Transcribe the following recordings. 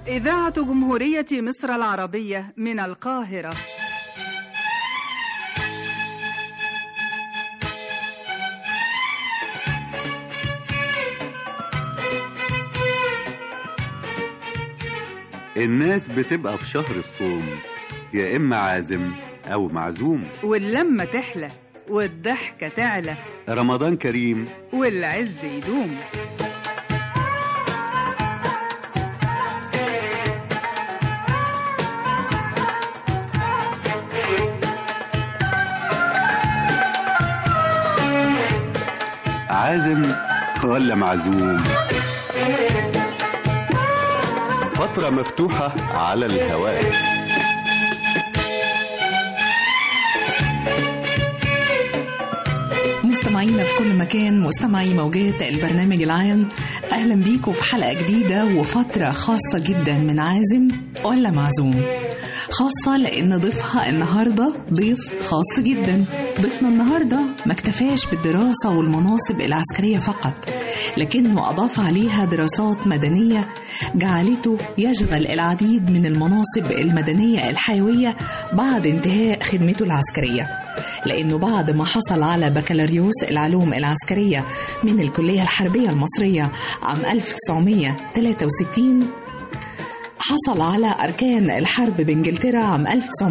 إذاعة جمهورية مصر العربية من القاهرة الناس بتبقى في شهر الصوم يا إما عازم أو معزوم واللمة تحلى والضحكة تعلى رمضان كريم والعز يدوم عازم ولا معزوم فترة مفتوحة على الهواء مستمعينا في كل مكان مستمعي موجات البرنامج العام اهلا بيكم في حلقه جديده وفتره خاصه جدا من عازم ولا معزوم خاصه لان ضيفها النهارده ضيف خاص جدا ضيفنا النهارده ما اكتفاش بالدراسه والمناصب العسكريه فقط لكنه اضاف عليها دراسات مدنيه جعلته يشغل العديد من المناصب المدنيه الحيويه بعد انتهاء خدمته العسكريه لأنه بعد ما حصل على بكالوريوس العلوم العسكرية من الكلية الحربية المصرية عام 1963 حصل على أركان الحرب بإنجلترا عام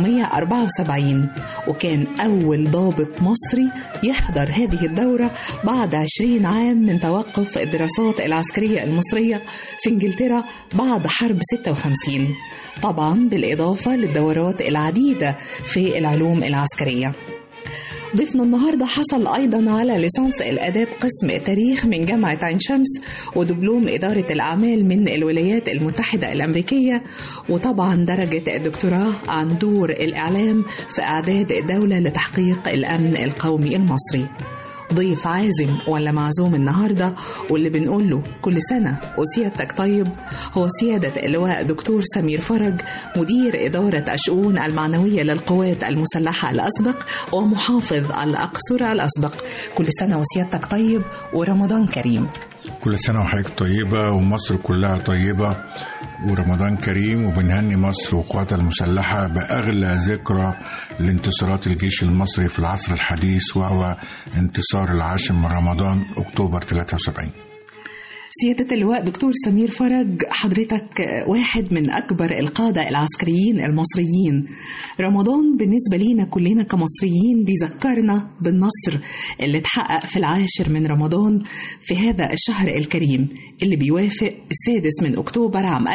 1974 وكان أول ضابط مصري يحضر هذه الدورة بعد 20 عام من توقف الدراسات العسكرية المصرية في إنجلترا بعد حرب 56 طبعا بالإضافة للدورات العديدة في العلوم العسكرية ضيفنا النهاردة حصل أيضا على ليسانس الآداب قسم تاريخ من جامعة عين شمس ودبلوم إدارة الأعمال من الولايات المتحدة الأمريكية وطبعا درجة الدكتوراه عن دور الإعلام في إعداد الدولة لتحقيق الأمن القومي المصري ضيف عازم ولا معزوم النهاردة واللي بنقول له كل سنة وسيادتك طيب هو سيادة اللواء دكتور سمير فرج مدير إدارة الشؤون المعنوية للقوات المسلحة الأسبق ومحافظ الأقصر الأسبق كل سنة وسيادتك طيب ورمضان كريم كل سنة وحضرتك طيبة ومصر كلها طيبة ورمضان كريم وبنهني مصر وقواتها المسلحة بأغلى ذكرى لانتصارات الجيش المصري في العصر الحديث وهو انتصار العاشر من رمضان أكتوبر 73 سيادة اللواء دكتور سمير فرج حضرتك واحد من أكبر القادة العسكريين المصريين رمضان بالنسبة لينا كلنا كمصريين بيذكرنا بالنصر اللي اتحقق في العاشر من رمضان في هذا الشهر الكريم اللي بيوافق السادس من أكتوبر عام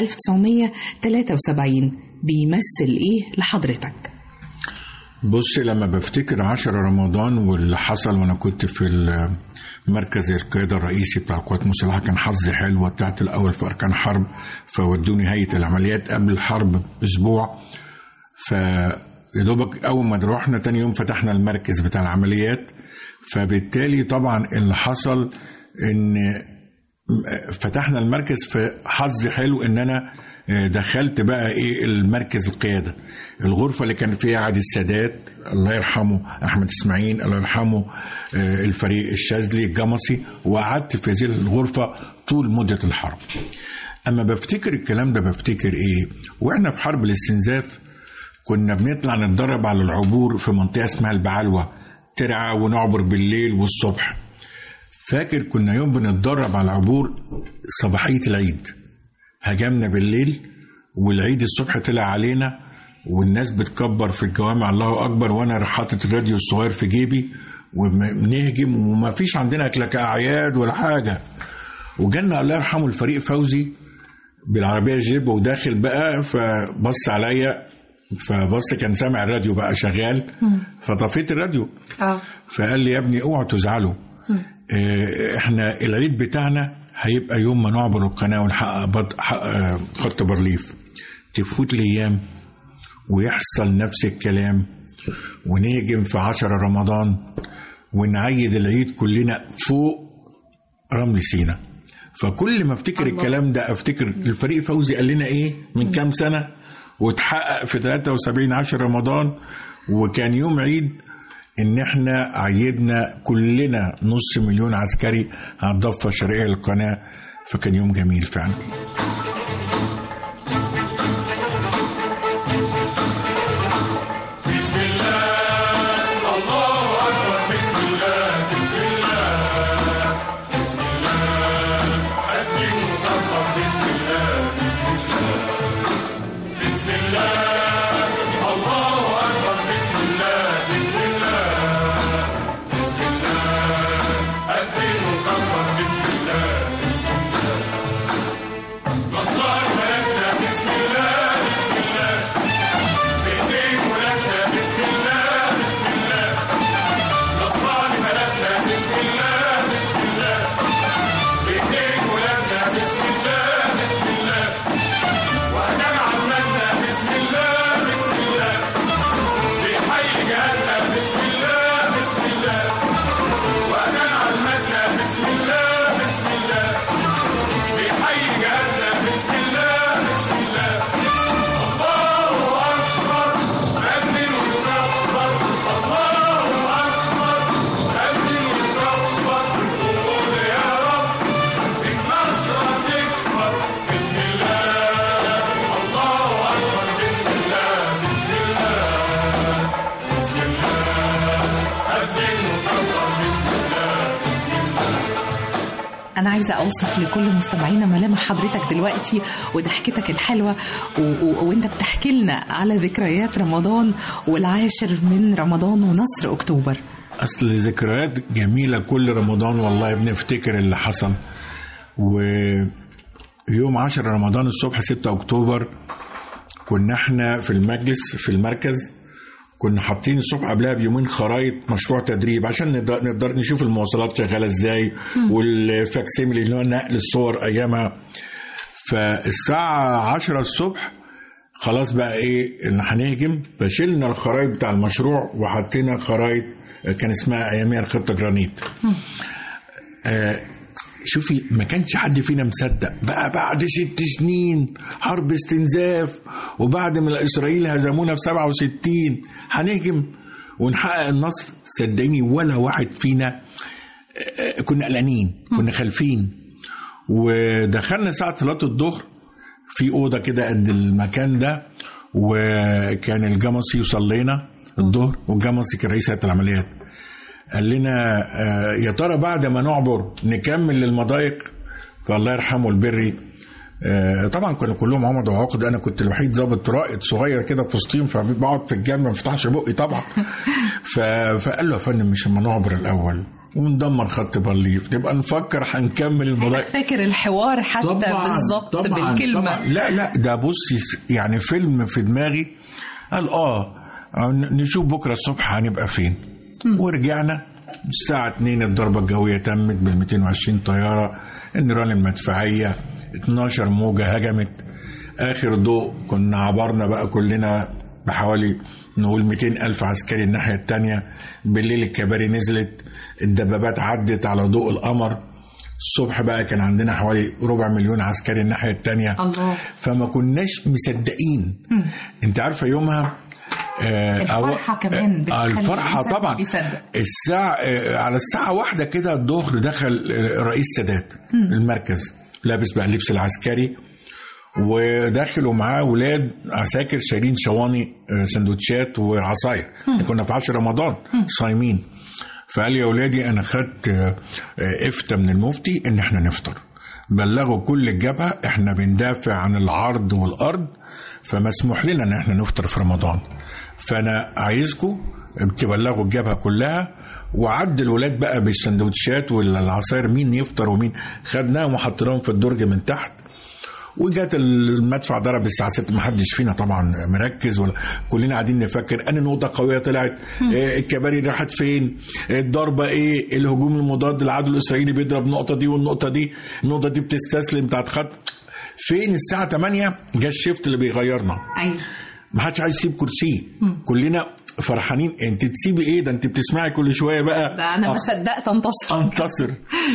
1973 بيمثل إيه لحضرتك؟ بص لما بفتكر عشر رمضان واللي حصل وانا كنت في مركز القياده الرئيسي بتاع القوات المسلحه كان حظي حلو طلعت الاول في اركان حرب فودوني هيئه العمليات قبل الحرب باسبوع ف يا دوبك اول ما رحنا تاني يوم فتحنا المركز بتاع العمليات فبالتالي طبعا اللي حصل ان فتحنا المركز في حظي حلو ان انا دخلت بقى ايه المركز القياده الغرفه اللي كان فيها عادل السادات الله يرحمه احمد اسماعيل الله يرحمه الفريق الشاذلي الجمصي وقعدت في هذه الغرفه طول مده الحرب اما بفتكر الكلام ده بفتكر ايه واحنا في حرب الاستنزاف كنا بنطلع نتدرب على العبور في منطقه اسمها البعلوه ترعى ونعبر بالليل والصبح فاكر كنا يوم بنتدرب على العبور صباحيه العيد هجمنا بالليل والعيد الصبح طلع علينا والناس بتكبر في الجوامع الله اكبر وانا حاطط الراديو الصغير في جيبي وبنهجم وما فيش عندنا لا كاعياد ولا حاجه وجالنا الله يرحمه الفريق فوزي بالعربيه جيب وداخل بقى فبص عليا فبص كان سامع الراديو بقى شغال فطفيت الراديو اه فقال لي يا ابني اوعوا تزعلوا اه احنا العيد بتاعنا هيبقى يوم ما نعبر القناة ونحقق خط بارليف تفوت الأيام ويحصل نفس الكلام ونهجم في عشرة رمضان ونعيد العيد كلنا فوق رمل سينا فكل ما افتكر الله. الكلام ده افتكر الفريق فوزي قال لنا ايه من كام سنه واتحقق في 73 10 رمضان وكان يوم عيد ان احنا عيدنا كلنا نص مليون عسكري على الضفه الشرقيه للقناه فكان يوم جميل فعلا انا عايزه اوصف لكل مستمعينا ملامح حضرتك دلوقتي وضحكتك الحلوه و... و... وانت بتحكي لنا على ذكريات رمضان والعاشر من رمضان ونصر اكتوبر اصل ذكريات جميله كل رمضان والله بنفتكر اللي حصل ويوم 10 رمضان الصبح 6 اكتوبر كنا احنا في المجلس في المركز كنا حاطين الصبح قبلها بيومين خرايط مشروع تدريب عشان نقدر, نقدر نشوف المواصلات شغاله ازاي والفاكسيميلي اللي هو نقل الصور ايامها فالساعه 10 الصبح خلاص بقى ايه ان هنهجم فشلنا الخرايط بتاع المشروع وحطينا خرايط كان اسمها اياميها الخطه جرانيت آه شوفي ما كانش حد فينا مصدق بقى بعد ست سنين حرب استنزاف وبعد ما اسرائيل هزمونا في 67 هنهجم ونحقق النصر صدقيني ولا واحد فينا آه، كنا قلقانين كنا خايفين ودخلنا ساعة صلاة الظهر في أوضة كده قد المكان ده وكان الجمصي يصلي لنا الظهر والجمصي كان رئيس هيئة العمليات قال لنا آه، يا ترى بعد ما نعبر نكمل للمضايق فالله يرحمه البري آه، طبعا كانوا كلهم عمد وعقد انا كنت الوحيد ضابط رائد صغير كده في وسطهم فبقعد في الجنب ما بفتحش بقي طبعا ف... فقال له يا فندم مش اما نعبر الاول وندمر خط بارليف نبقى نفكر هنكمل المضايق فاكر الحوار حتى بالظبط بالكلمه طبعا لا لا ده بصي يعني فيلم في دماغي قال اه ن- نشوف بكره الصبح هنبقى فين ورجعنا الساعة 2 الضربة الجوية تمت بال 220 طيارة النيران المدفعية 12 موجة هجمت آخر ضوء كنا عبرنا بقى كلنا بحوالي نقول 200 ألف عسكري الناحية التانية بالليل الكباري نزلت الدبابات عدت على ضوء القمر الصبح بقى كان عندنا حوالي ربع مليون عسكري الناحية التانية الله فما كناش مصدقين انت عارفه يومها آه، الفرحة كمان آه، بتخلي الفرحة الإنسان طبعا بيصدق. الساعة آه، على الساعة واحدة كده الظهر دخل آه، رئيس سادات المركز لابس بقى اللبس العسكري وداخل ومعاه ولاد عساكر شايلين شواني آه، سندوتشات وعصاير كنا في 10 رمضان صايمين فقال يا ولادي انا خدت آه، آه، افتى من المفتي ان احنا نفطر بلغوا كل الجبهه احنا بندافع عن العرض والارض فمسموح لنا ان احنا نفطر في رمضان فانا عايزكم تبلغوا الجبهه كلها وعد الولاد بقى بالسندوتشات والعصاير مين يفطر ومين خدناهم وحطيناهم في الدرج من تحت وجات المدفع ضرب الساعه 6 ما حدش فينا طبعا مركز ولا كلنا قاعدين نفكر ان نقطه قويه طلعت إيه الكباري راحت فين إيه الضربه ايه الهجوم المضاد العدو الاسرائيلي بيضرب النقطه دي والنقطه دي النقطه دي بتستسلم بتاعت خط فين الساعه 8 جه الشيفت اللي بيغيرنا ايوه ما حدش عايز يسيب كرسيه كلنا فرحانين انت تسيبي ايه ده انت بتسمعي كل شويه بقى ده انا آه. ما صدقت انتصر انتصر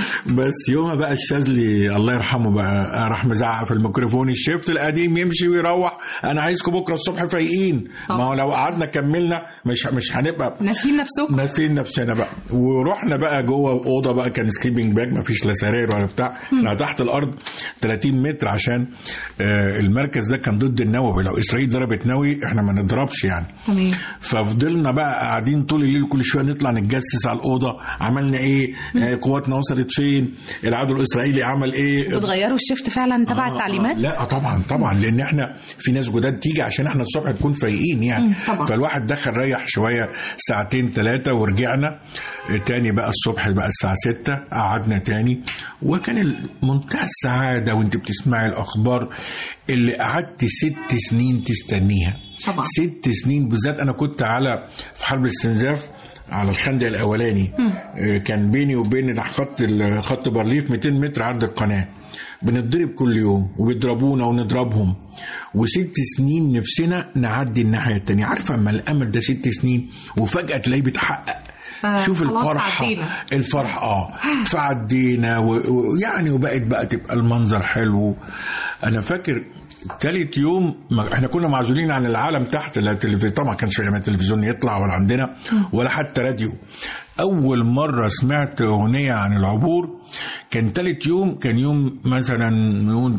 بس يومها بقى الشاذلي الله يرحمه بقى راح مزعق في الميكروفون الشيفت القديم يمشي ويروح انا عايزكم بكره الصبح فايقين ما هو لو قعدنا كملنا مش مش هنبقى ناسين نفسكم ناسين نفسنا بقى ورحنا بقى جوه اوضه بقى كان سليبنج باج ما فيش لا سراير ولا بتاع احنا تحت الارض 30 متر عشان آه، المركز ده كان ضد النووي لو اسرائيل ضربت نووي احنا ما نضربش يعني تمام ففضلنا بقى قاعدين طول الليل كل شويه نطلع نتجسس على الاوضه عملنا ايه آه، قواتنا وصلت فين العدو الاسرائيلي عمل ايه بتغيروا الشيفت فعلا تبع آه، التعليمات لا آه، طبعا طبعا لان احنا في ناس جداد تيجي عشان احنا الصبح نكون فايقين يعني مم، طبعا. فالواحد دخل ريح شويه ساعتين ثلاثه ورجعنا آه، تاني بقى الصبح بقى الساعه 6 قعدنا تاني وكان ال- منتهى السعاده وانت بتسمعي الاخبار اللي قعدت ست سنين تستنيها طبعا. ست سنين بالذات انا كنت على في حرب الاستنزاف على الخندق الاولاني آه، كان بيني وبين خط ال- خط بارليف 200 متر عرض القناه بنتضرب كل يوم وبيضربونا ونضربهم وست سنين نفسنا نعدي الناحيه التانيه عارفه اما الامل ده ست سنين وفجاه تلاقيه بيتحقق شوف فخلاص الفرحة عدينا. الفرحة اه فعدينا و- ويعني وبقت بقى تبقى المنظر حلو انا فاكر تالت يوم ما احنا كنا معزولين عن العالم تحت لا التلفزيون طبعا ما كانش في تلفزيون يطلع ولا عندنا ولا حتى راديو اول مره سمعت اغنيه عن العبور كان تالت يوم كان يوم مثلا نقول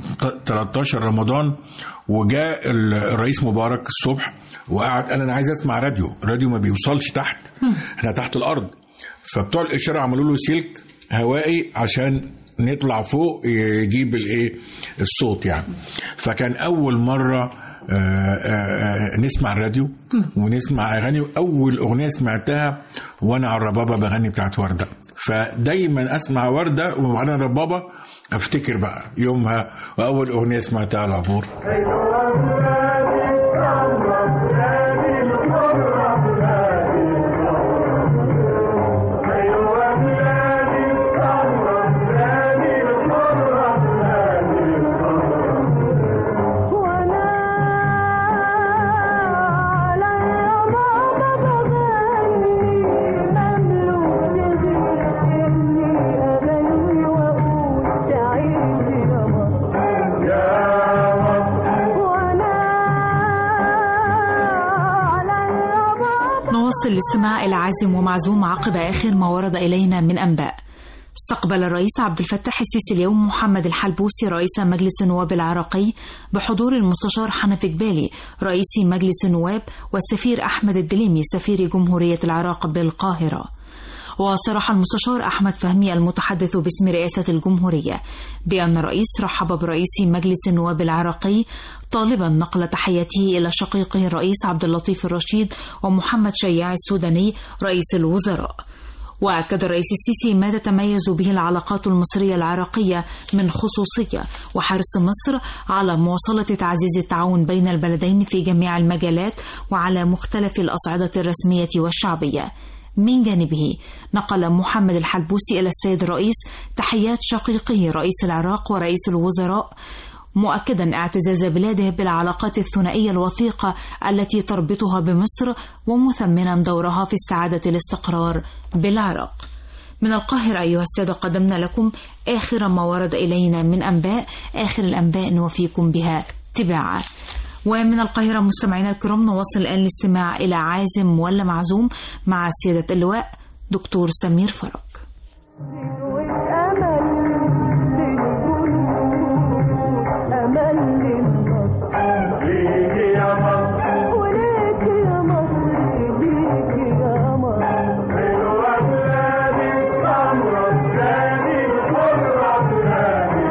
13 رمضان وجاء ال- الرئيس مبارك الصبح وقعد قال انا عايز اسمع راديو الراديو ما بيوصلش تحت احنا تحت الارض فبتوع الاشاره عملوا له سلك هوائي عشان نطلع فوق يجيب الايه الصوت يعني فكان اول مره آه، آه، آه، نسمع الراديو ونسمع اغاني اول اغنيه سمعتها وانا على الربابه بغني بتاعت ورده فدايما اسمع ورده وبعدين الربابه افتكر بقى يومها واول اغنيه سمعتها على العبور وانا على الربابة بغني مملوك يدي اني اغني واقول تعيشي يا مصر وانا على الربابة نواصل الاستماع إلى عازم ومعزوم عقب آخر ما ورد إلينا من أنباء استقبل الرئيس عبد الفتاح السيسي اليوم محمد الحلبوسي رئيس مجلس النواب العراقي بحضور المستشار حنفي جبالي رئيس مجلس النواب والسفير أحمد الدليمي سفير جمهورية العراق بالقاهرة وصرح المستشار أحمد فهمي المتحدث باسم رئاسة الجمهورية بأن الرئيس رحب برئيس مجلس النواب العراقي طالبا نقل تحياته إلى شقيقه الرئيس عبد اللطيف الرشيد ومحمد شياع السوداني رئيس الوزراء وأكد الرئيس السيسي ما تتميز به العلاقات المصرية العراقية من خصوصية وحرص مصر على مواصلة تعزيز التعاون بين البلدين في جميع المجالات وعلى مختلف الأصعدة الرسمية والشعبية من جانبه نقل محمد الحلبوسي إلى السيد الرئيس تحيات شقيقه رئيس العراق ورئيس الوزراء مؤكدا اعتزاز بلاده بالعلاقات الثنائية الوثيقة التي تربطها بمصر ومثمنا دورها في استعادة الاستقرار بالعراق. من القاهرة أيها السادة قدمنا لكم آخر ما ورد إلينا من أنباء آخر الأنباء نوفيكم بها تباعا ومن القاهرة مستمعينا الكرام نواصل الآن الاستماع إلى عازم ولا معزوم مع سيادة اللواء دكتور سمير فرج والأمل للجنود أمل للنصر ليكي يا مصر وليكي يا مصر ليكي يا مصر حلوة بلادي سمرة بلادي حرة بلادي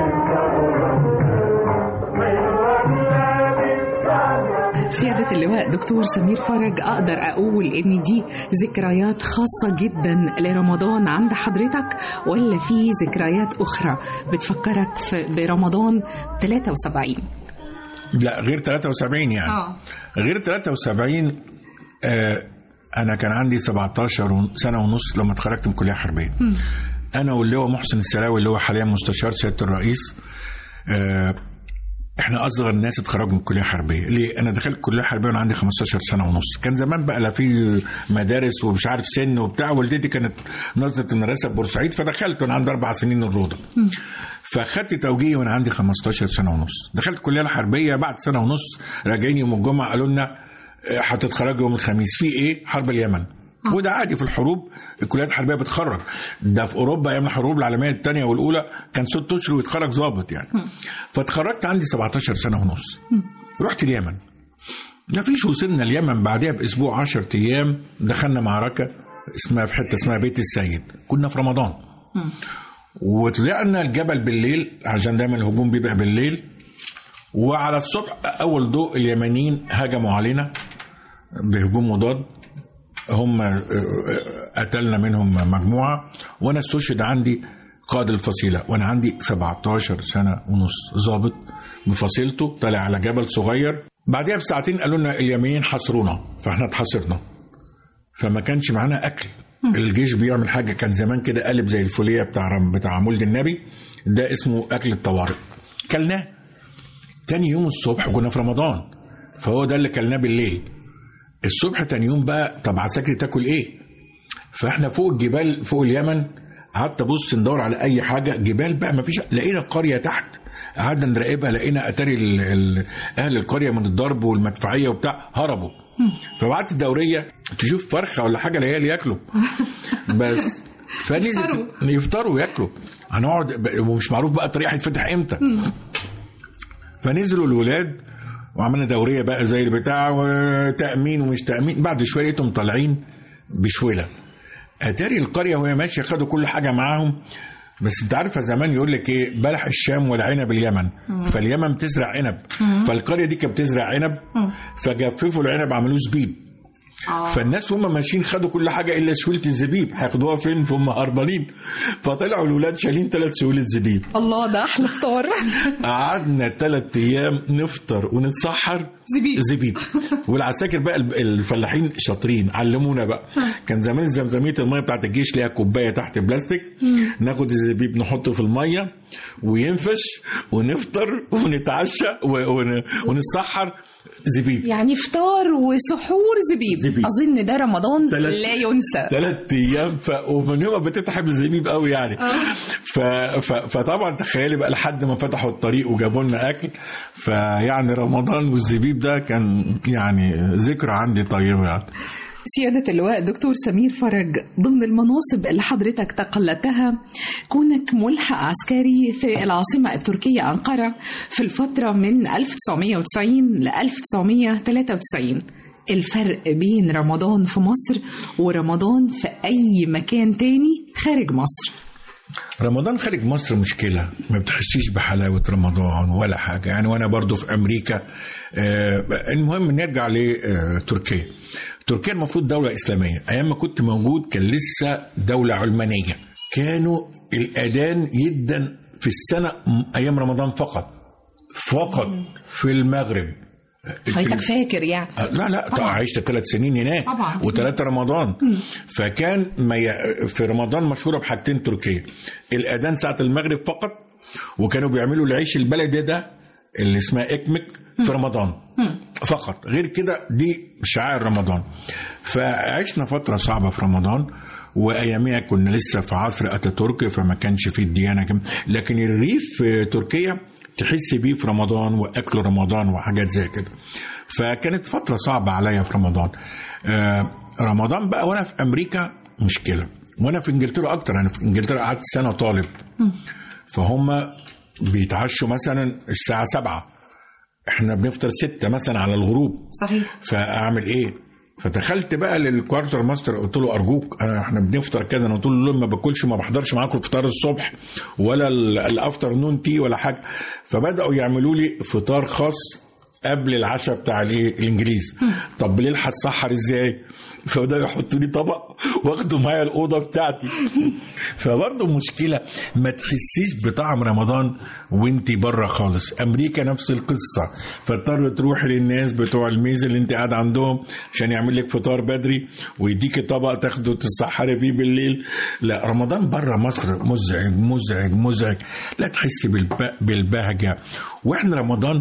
حلوة بلادي سمرة سيادة اللواء دكتور سمير فرج أقدر أقول إن دي ذكريات خاصة جدا لرمضان عند حضرتك ولا في ذكريات أخرى بتفكرك في برمضان 73 لا غير 73 يعني آه. غير 73 آه انا كان عندي 17 ون- سنه ونص لما اتخرجت من الكليه الحربيه انا واللواء محسن السلاوي اللي هو حاليا مستشار سياده الرئيس آه احنا اصغر ناس اتخرجوا من الكليه الحربيه ليه انا دخلت الكليه الحربيه وانا عندي 15 سنه ونص كان زمان بقى لا في مدارس ومش عارف سن وبتاع والدتي كانت نظره المدرسه في بورسعيد فدخلت وانا عندي اربع سنين الروضه فاخدت توجيهي وانا عندي 15 سنه ونص دخلت الكليه الحربيه بعد سنه ونص راجعين يوم الجمعه قالوا لنا آه، هتتخرجوا يوم الخميس في ايه حرب اليمن وده عادي في الحروب الكليات الحربيه بتخرج ده في اوروبا ايام الحروب العالميه الثانيه والاولى كان ست اشهر ويتخرج ضابط يعني فاتخرجت عندي 17 سنه ونص رحت اليمن ما فيش وصلنا اليمن بعدها باسبوع 10 ايام دخلنا معركه اسمها في حته اسمها بيت السيد كنا في رمضان وطلعنا الجبل بالليل عشان دايما الهجوم بيبقى بالليل وعلى الصبح اول ضوء اليمنيين هجموا علينا بهجوم مضاد هم آه، آه، قتلنا منهم مجموعه وانا استشهد عندي قائد الفصيله وانا عندي 17 سنه ونص ضابط بفصيلته طالع على جبل صغير بعدها بساعتين قالوا لنا اليمنيين حاصرونا فاحنا اتحاصرنا فما كانش معانا اكل الجيش بيعمل حاجه كان زمان كده قالب زي الفوليه بتاع رم بتاع مولد النبي ده اسمه اكل الطوارئ كلناه تاني يوم الصبح كنا في رمضان فهو ده اللي كلناه بالليل الصبح تاني يوم بقى طب عساكري تاكل ايه فاحنا فوق الجبال فوق اليمن قعدت ابص ندور على اي حاجه جبال بقى ما فيش لقينا قريه تحت قعدنا نراقبها لقينا اتاري ال- ال- اهل القريه من الضرب والمدفعيه وبتاع هربوا فبعت الدوريه تشوف فرخه ولا حاجه العيال ياكلوا بس فنزل يفطروا وياكلوا هنقعد ب- ومش معروف بقى الطريق هيتفتح امتى فنزلوا الولاد وعملنا دوريه بقى زي البتاع وتامين ومش تامين بعد شويه لقيتهم طالعين بشوله اتاري القريه وهي ماشيه خدوا كل حاجه معاهم بس انت عارفه زمان يقول لك ايه بلح الشام والعنب اليمن فاليمن بتزرع عنب فالقريه دي كانت بتزرع عنب فجففوا العنب عملوه زبيب فالناس هم ماشيين خدوا كل حاجه الا سهوله الزبيب هياخدوها فين فهم هربانين فطلعوا الولاد شايلين ثلاث سهوله زبيب الله ده احلى فطار قعدنا ثلاث ايام نفطر ونتسحر زبيب. زبيب والعساكر بقى الب- الفلاحين شاطرين علمونا بقى كان زمان زمزميه الميه بتاعت الجيش ليها كوبايه تحت بلاستيك ناخد الزبيب نحطه في الميه وينفش ونفطر ونتعشى و- ون- ونتسحر زبيب يعني فطار وسحور زبيب, زبيب. اظن ده رمضان تلات- لا ينسى ثلاث ايام ف... ومن يوم ما بتتحب الزبيب قوي يعني ف... ف... فطبعا تخيلي بقى لحد ما فتحوا الطريق وجابوا لنا اكل فيعني رمضان والزبيب ده كان يعني ذكرى عندي طيبه يعني سيادة اللواء دكتور سمير فرج ضمن المناصب اللي حضرتك تقلدتها كونك ملحق عسكري في العاصمة التركية أنقرة في الفترة من 1990 ل 1993 الفرق بين رمضان في مصر ورمضان في أي مكان تاني خارج مصر رمضان خارج مصر مشكلة ما بتحسيش بحلاوة رمضان ولا حاجة يعني وأنا برضو في أمريكا آه المهم نرجع لتركيا تركيا المفروض دولة إسلامية أيام ما كنت موجود كان لسه دولة علمانية كانوا الأذان يدن في السنة م- أيام رمضان فقط فقط في المغرب حضرتك فاكر يعني آه، لا لا طبعا عشت ثلاث سنين هناك طبعا. وثلاثة رمضان فكان ما ي... في رمضان مشهورة بحاجتين تركيا الأذان ساعة المغرب فقط وكانوا بيعملوا العيش البلدي ده اللي اسمها إكمك في رمضان فقط غير كده دي شعائر رمضان فعشنا فترة صعبة في رمضان وأياميها كنا لسه في عصر أتاتورك فما كانش فيه الديانة كم لكن الريف في تركيا تحس بيه في رمضان واكل رمضان وحاجات زي كده فكانت فتره صعبه عليا في رمضان آه، رمضان بقى وانا في امريكا مشكله وانا في انجلترا اكتر انا في انجلترا قعدت سنه طالب فهم بيتعشوا مثلا الساعه سبعة احنا بنفطر ستة مثلا على الغروب صحيح فاعمل ايه فدخلت بقى للكوارتر ماستر قلت له ارجوك انا احنا بنفطر كذا انا قلت له ما باكلش ما بحضرش معاكم الفطار الصبح ولا ال- الافتر نون تي ولا حاجه فبداوا يعملوا لي فطار خاص قبل العشاء بتاع الايه الانجليز طب بالليل هتسحر ازاي فبداوا يحطوا لي طبق واخدوا معايا الاوضه بتاعتي فبرضه مشكله ما تحسيش بطعم رمضان وانت بره خالص امريكا نفس القصه فاضطر تروحي للناس بتوع الميز اللي انت قاعد عندهم عشان يعمل لك فطار بدري ويديكي طبق تاخده تسحري بيه بالليل لا رمضان بره مصر مزعج مزعج مزعج لا تحسي بالب- بالبهجه واحنا رمضان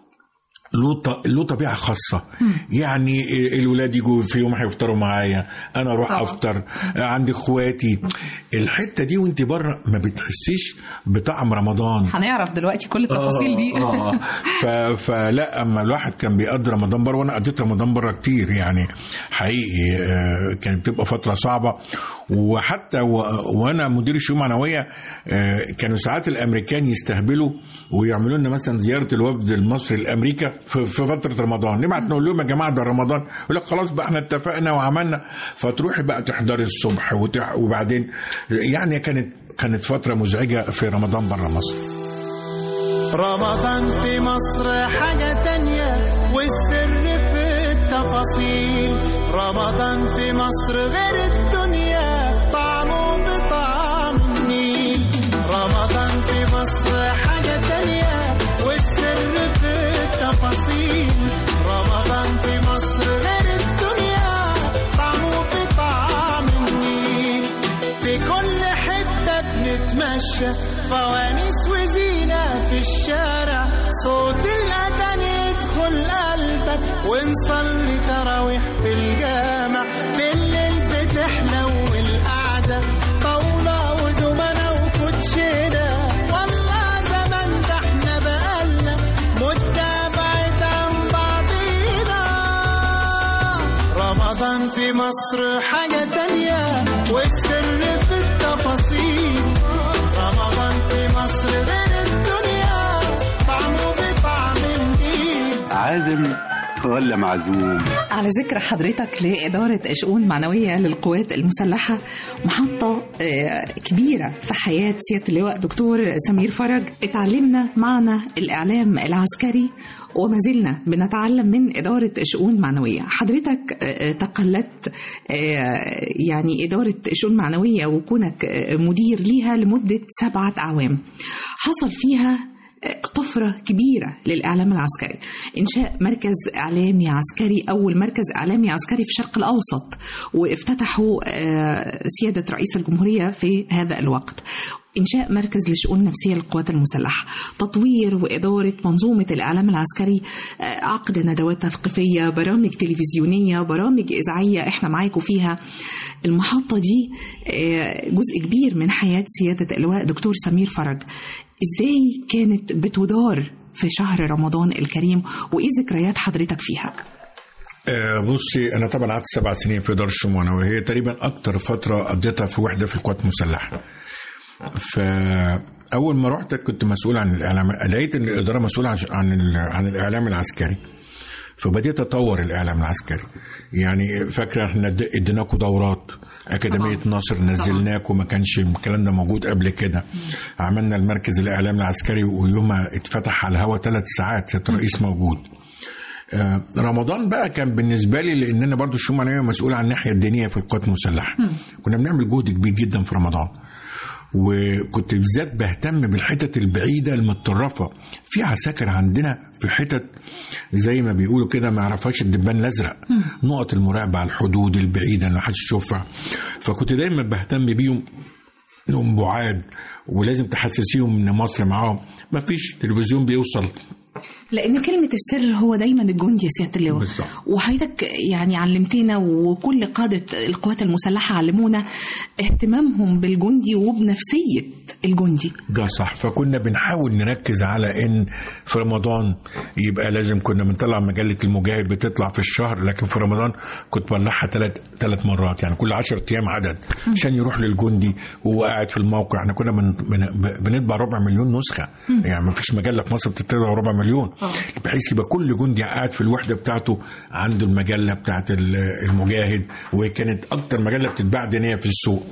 له ط- له طبيعه خاصه يعني الولاد يجوا في يوم هيفطروا معايا انا اروح طبعا. افطر عندي اخواتي الحته دي وانت بره ما بتحسيش بطعم رمضان هنعرف دلوقتي كل التفاصيل دي آه ف... فلا اما الواحد كان بيقضي رمضان بره وانا قضيت رمضان بره كتير يعني حقيقي آه، كانت بتبقى فتره صعبه وحتى و... وانا مدير الشؤون المعنويه آه، كانوا ساعات الامريكان يستهبلوا ويعملوا لنا مثلا زياره الوفد المصري لامريكا في... في فتره رمضان نبعت نقول لهم يا جماعه ده رمضان يقول لك خلاص بقى احنا اتفقنا وعملنا فتروحي بقى تحضري الصبح وتح... وبعدين يعني كانت كانت فتره مزعجه في رمضان بره مصر رمضان في مصر حاجة تانية والسر في التفاصيل رمضان في مصر غير الدنيا طعمه بطعم النيل رمضان في مصر حاجة تانية والسر في التفاصيل رمضان في مصر غير الدنيا طعمه بطعم النيل في كل حتة بنتمشى فوانيس وزينة في الشارع صوت الأذان يدخل قلبك ونصلي تراويح في الجامع بالليل بتحلو القعدة طاولة ودومنة وكوتشينة والله زمان ده احنا بقالنا مدة بعيد عن بعضينا رمضان في مصر حاجة تانية والسر في التفاصيل رمضان في مصر غير الدنيا طعمه بطعم الدين عازم ولا معزوم على ذكر حضرتك لإدارة شؤون معنوية للقوات المسلحة محطة آه، كبيرة في حياة سيادة اللواء دكتور سمير فرج اتعلمنا معنى الإعلام العسكري وما زلنا بنتعلم من إدارة شؤون معنوية حضرتك آه، تقلدت آه، يعني إدارة شؤون معنوية وكونك آه، مدير ليها لمدة سبعة أعوام حصل فيها طفرة كبيرة للإعلام العسكري إنشاء مركز إعلامي عسكري أول مركز إعلامي عسكري في الشرق الأوسط وافتتحوا آه، سيادة رئيس الجمهورية في هذا الوقت إنشاء مركز للشؤون النفسية للقوات المسلحة تطوير وإدارة منظومة الإعلام العسكري آه، عقد ندوات تثقيفية برامج تلفزيونية برامج إذاعية إحنا معاكم فيها المحطة دي آه، جزء كبير من حياة سيادة اللواء دكتور سمير فرج إزاي كانت بتدار في شهر رمضان الكريم وإيه ذكريات حضرتك فيها؟ آه، بصي انا طبعا قعدت سبع سنين في اداره الشمونه وهي تقريبا اكتر فتره قضيتها في وحده في القوات المسلحه فاول ما رحت كنت مسؤول عن الاعلام لقيت ان الاداره مسؤوله عن عن, ال- عن الاعلام العسكري فبديت اطور الاعلام العسكري يعني فاكره احنا اد- اديناكم دورات اكاديميه طبعاً. ناصر نزلناكم ما كانش الكلام ده موجود قبل كده عملنا المركز الاعلام العسكري ويومها اتفتح على الهواء ثلاث ساعات كانت الرئيس موجود آه، رمضان بقى كان بالنسبه لي لان انا برضو الشؤون المعنويه مسؤول عن الناحيه الدينيه في القوات المسلحه كنا بنعمل جهد كبير جدا في رمضان وكنت بالذات بهتم بالحتت البعيده المتطرفه في عساكر عندنا في حتت زي ما بيقولوا كده ما يعرفهاش الدبان الازرق نقط المراقبه على الحدود البعيده اللي محدش يشوفها فكنت دايما بهتم بيهم انهم بعاد ولازم تحسسيهم ان مصر معاهم ما فيش تلفزيون بيوصل لأن كلمة السر هو دايما الجندي يا سيادة اللواء بالظبط. وحضرتك يعني علمتنا وكل قادة القوات المسلحة علمونا اهتمامهم بالجندي وبنفسية الجندي ده صح فكنا بنحاول نركز على ان في رمضان يبقى لازم كنا بنطلع مجله المجاهد بتطلع في الشهر لكن في رمضان كنت بطلعها ثلاث ثلاث مرات يعني كل 10 ايام عدد عشان يروح للجندي وهو قاعد في الموقع احنا كنا بن بن بنطبع ربع مليون نسخه يعني ما فيش مجله في مصر بتطبع ربع مليون بحيث يبقى كل جندي قاعد في الوحده بتاعته عنده المجله بتاعت ال- المجاهد وكانت اكتر مجله بتتباع دينيه في السوق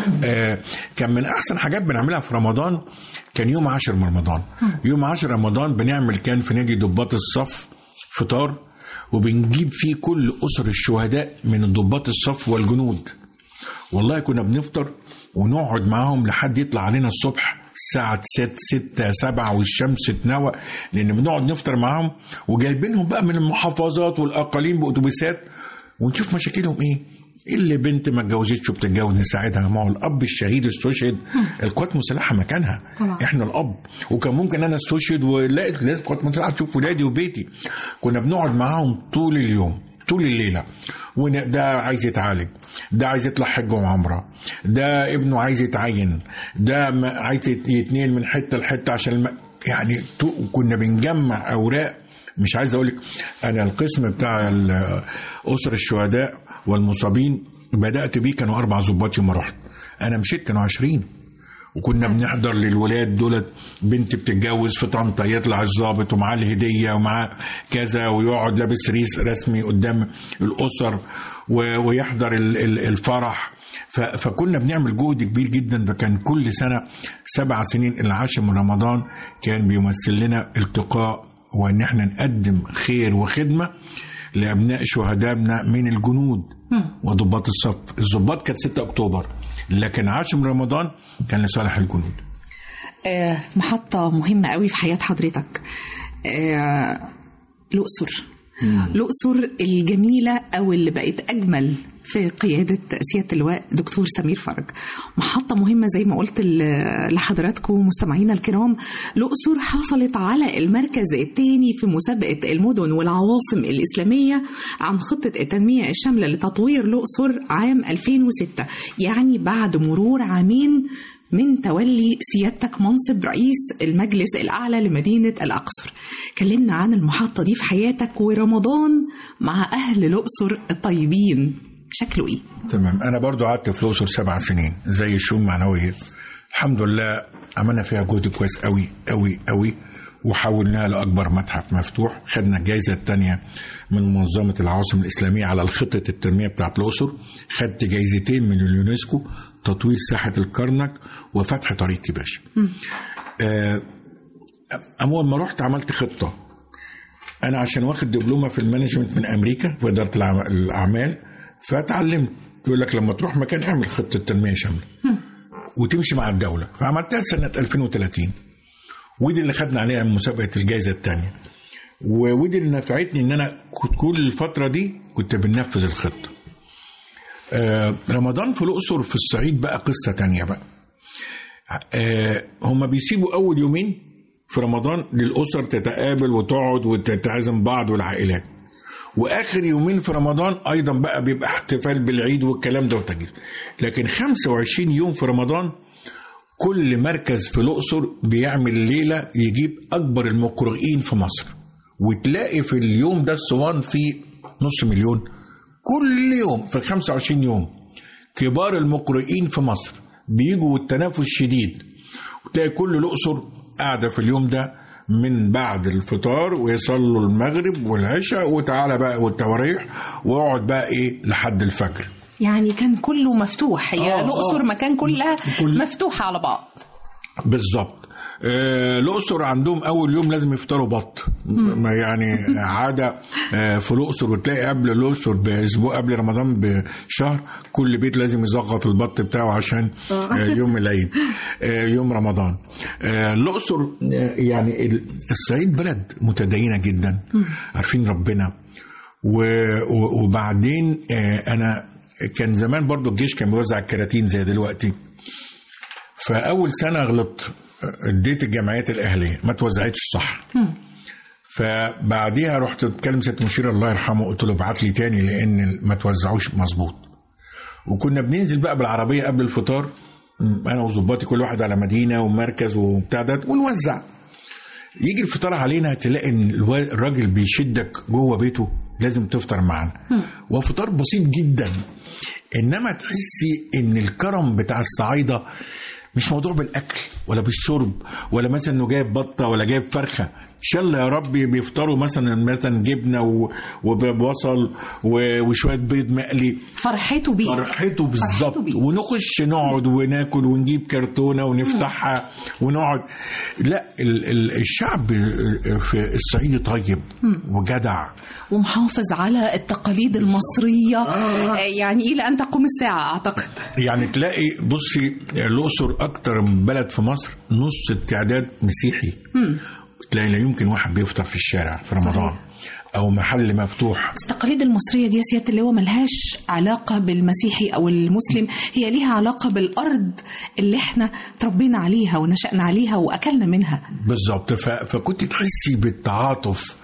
آه كان من احسن حاجات بنعملها في رمضان كان يوم 10 من رمضان يوم 10 رمضان بنعمل كان في نادي ضباط الصف فطار وبنجيب فيه كل اسر الشهداء من ضباط الصف والجنود والله كنا بنفطر ونقعد معاهم لحد يطلع علينا الصبح الساعة 6 6 7 والشمس تنوى لأن بنقعد نفطر معاهم وجايبينهم بقى من المحافظات والأقاليم بأتوبيسات ونشوف مشاكلهم إيه اللي بنت ما اتجوزتش وبتتجوز نساعدها ما هو الاب الشهيد استشهد القوات المسلحه مكانها طبعا. احنا الاب وكان ممكن انا استشهد ولقيت لازم القوات المسلحه تشوف ولادي وبيتي كنا بنقعد معاهم طول اليوم طول الليله وده عايز يتعالج ده عايز يطلع حج وعمره ده ابنه عايز يتعين ده ما- عايز يت- يتنقل من حته لحته عشان الم... يعني تو- كنا بنجمع اوراق مش عايز اقول لك انا القسم بتاع ال- اسر الشهداء والمصابين بدات بيه كانوا اربع ظباط يوم ما رحت انا مشيت كانوا 20 وكنا بنحضر للولاد دولت بنت بتتجوز في طنطا يطلع الضابط ومعاه الهديه ومعاه كذا ويقعد لابس ريس رسمي قدام الاسر و- ويحضر ال- ال- الفرح ف- فكنا بنعمل جهد كبير جدا فكان كل سنه سبع سنين العاشر من رمضان كان بيمثل لنا التقاء وان احنا نقدم خير وخدمه لابناء شهدائنا من الجنود وضباط الصف الضباط كانت 6 اكتوبر لكن عاشر من رمضان كان لصالح الجنود آه، محطة مهمة قوي في حياة حضرتك آه، الأقصر الأقصر الجميلة أو اللي بقت أجمل في قيادة سيادة اللواء دكتور سمير فرج محطة مهمة زي ما قلت ل- لحضراتكم مستمعينا الكرام الأقصر حصلت على المركز الثاني في مسابقة المدن والعواصم الإسلامية عن خطة التنمية الشاملة لتطوير الأقصر عام 2006 يعني بعد مرور عامين من تولي سيادتك منصب رئيس المجلس الأعلى لمدينة الأقصر كلمنا عن المحطة دي في حياتك ورمضان مع أهل الأقصر الطيبين شكله إيه؟ تمام انا برضو قعدت في الاقصر سبع سنين زي الشؤون المعنويه الحمد لله عملنا فيها جهد كويس قوي قوي قوي وحولناها لأكبر متحف مفتوح خدنا الجائزة الثانية من منظمة العواصم الإسلامية على خطة التنمية بتاعت الأقصر خدت جائزتين من اليونسكو تطوير ساحة الكرنك وفتح طريق كباش آه، أول ما رحت عملت خطة أنا عشان واخد دبلومة في المانجمنت من أمريكا في إدارة العم- الأعمال فتعلمت يقول لك لما تروح مكان اعمل خطة تنمية شاملة وتمشي مع الدولة فعملتها سنة 2030 ودي اللي خدنا عليها مسابقة الجائزة الثانية ودي اللي نفعتني ان انا كنت كل الفترة دي كنت بننفذ الخطة آه، رمضان في الأقصر في الصعيد بقى قصة تانية بقى آه، هم بيسيبوا أول يومين في رمضان للأسر تتقابل وتقعد وتتعزم بعض والعائلات واخر يومين في رمضان ايضا بقى بيبقى احتفال بالعيد والكلام ده وتجهيز لكن 25 يوم في رمضان كل مركز في الاقصر بيعمل ليله يجيب اكبر المقرئين في مصر وتلاقي في اليوم ده الصوان فيه نص مليون كل يوم في ال 25 يوم كبار المقرئين في مصر بيجوا والتنافس شديد وتلاقي كل الاقصر قاعده في اليوم ده من بعد الفطار ويصلوا المغرب والعشاء وتعالى بقى والتواريح واقعد بقى ايه لحد الفجر يعني كان كله مفتوح هي آه، الأقصر آه. مكان كلها كل- مفتوحة على بعض بالظبط آه، الأقصر عندهم أول يوم لازم يفطروا بط ما يعني عادة آه، في الأقصر وتلاقي قبل الأقصر بأسبوع قبل رمضان بشهر كل بيت لازم يزغط البط بتاعه عشان آه، يوم العيد آه، يوم رمضان آه، الأقصر آه، يعني ال- الصعيد بلد متدينة جدا عارفين ربنا و- و- وبعدين آه، أنا كان زمان برضو الجيش كان بيوزع الكراتين زي دلوقتي فاول سنه غلطت اديت الجمعيات الاهليه ما توزعتش صح فبعديها رحت اتكلم سياده المشير الله يرحمه قلت له ابعت لي تاني لان ما توزعوش مظبوط وكنا بننزل بقى بالعربيه قبل الفطار م، انا وظباطي كل واحد على مدينه ومركز وبتاع ده ونوزع يجي الفطار علينا تلاقي ان الوا- الراجل بيشدك جوه بيته لازم تفطر معانا وفطار بسيط جدا انما تحسي ان الكرم بتاع الصعايده مش موضوع بالاكل ولا بالشرب ولا مثلا انه جايب بطه ولا جايب فرخه ان شاء الله يا رب بيفطروا مثلا مثلا جبنه و- وبصل و- وشويه بيض مقلي فرحته بيه فرحته بالظبط بيه. ونخش نقعد وناكل ونجيب كرتونه ونفتحها ونقعد لا ال- ال- الشعب في الصعيد طيب وجدع ومحافظ على التقاليد المصرية آه، يعني إلى أن تقوم الساعة أعتقد يعني تلاقي بصي الاقصر اكتر من بلد في مصر نص التعداد مسيحي تلاقي لا يمكن واحد بيفطر في الشارع في رمضان او محل مفتوح بس التقاليد المصرية دي يا سيادة اللواء ملهاش علاقة بالمسيحي أو المسلم هي ليها علاقة بالأرض اللي احنا تربينا عليها ونشأنا عليها وأكلنا منها بالظبط ف- فكنت تحسي بالتعاطف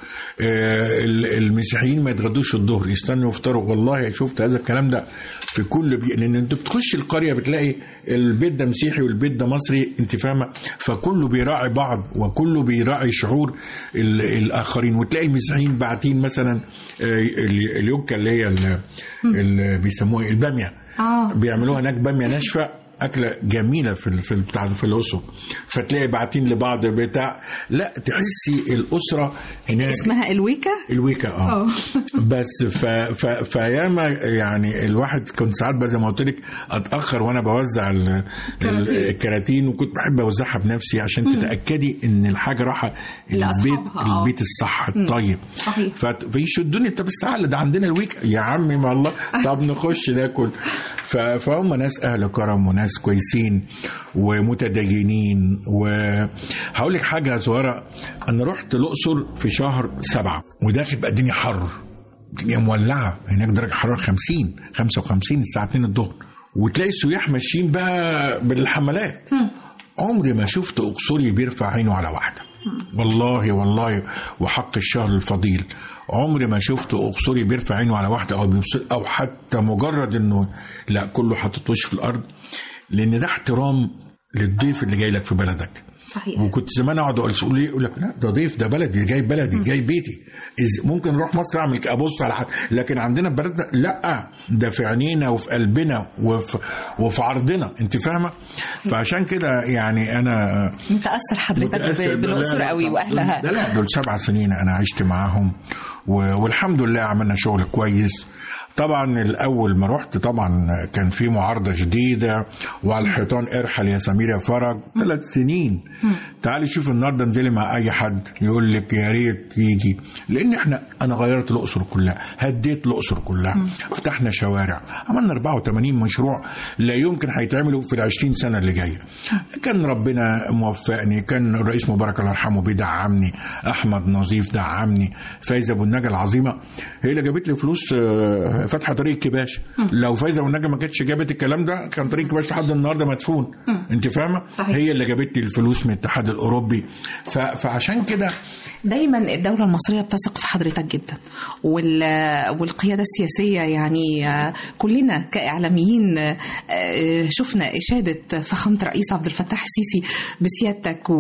آه، ال- المسيحيين ما يتغدوش الظهر يستنوا يفطروا والله شفت هذا الكلام ده في كل بي... لان انت بتخش القريه بتلاقي البيت ده مسيحي والبيت ده مصري انت فاهمه فكله بيراعي بعض وكله بيراعي شعور ال... الاخرين وتلاقي المسيحيين باعتين مثلا آه، ال- اليوكا اللي هي ال- اللي بيسموها إيه؟ الباميه آه. بيعملوها هناك باميه ناشفه اكله جميله في ال- في ال- بتاع في الاقصر فتلاقي باعتين لبعض بتاع لا تحسي الاسره هناك اسمها الويكا الويكا اه بس ف... ف... فياما يعني الواحد كنت ساعات بقى زي ما قلت لك اتاخر وانا بوزع ال... ال- الكراتين وكنت بحب اوزعها بنفسي عشان تتاكدي ان الحاجه رايحه البيت لأصحابها، آه. البيت الصح الطيب صحيح. فت- فيشدوني انت بس تعالى ده عندنا الويك يا عمي ما الله طب نخش ناكل ف- فهم ناس اهل كرم وناس كويسين ومتدينين وهقول لك حاجه صغيره انا رحت الاقصر في شهر سبعة وداخل بقى الدنيا حر الدنيا مولعه هناك درجه حراره 50 55 الساعه 2 الظهر وتلاقي السياح ماشيين بقى بالحملات عمري ما شفت اقصري بيرفع عينه على واحده والله والله وحق الشهر الفضيل عمري ما شفت اقصري بيرفع عينه على واحده او بيبص او حتى مجرد انه لا كله حاطط وشه في الارض لان ده احترام للضيف اللي جاي لك في بلدك صحيح وكنت زمان اقعد اقول تقول ليه يقول لك لا ده ضيف ده بلدي جاي بلدي جاي بيتي إز ممكن نروح مصر اعمل كده، ابص على حد لكن عندنا في بلدنا لا ده في عينينا وفي قلبنا وفي وفي عرضنا انت فاهمه فعشان كده يعني انا متاثر حضرتك متأثر. ب- بالاقصر لا، لا، قوي طبعاً. واهلها لا لا دول سبع سنين انا عشت معاهم و- والحمد لله عملنا شغل كويس طبعا الاول ما رحت طبعا كان في معارضه شديده وعلى الحيطان ارحل يا سمير يا فرج ثلاث سنين تعالي شوف النهارده انزلي مع اي حد يقول لك يا ريت يجي لان احنا انا غيرت الاقصر كلها هديت الاقصر كلها فتحنا شوارع عملنا 84 مشروع لا يمكن هيتعملوا في ال 20 سنه اللي جايه كان ربنا موفقني كان الرئيس مبارك الله يرحمه بيدعمني احمد نظيف دعمني فايزه ابو النجا العظيمه هي اللي جابت لي فلوس آه، فتح طريق كباش لو فايزه ابو النجا ما كانتش جابت الكلام ده كان طريق كباش لحد النهارده مدفون انت فاهمه صحيح. هي اللي جابت لي الفلوس من الاتحاد الاوروبي ف- فعشان كده دايما الدولة المصرية بتثق في حضرتك جدا وال- والقيادة السياسية يعني آه، كلنا كإعلاميين آه، شفنا إشادة فخامة رئيس عبد الفتاح السيسي بسيادتك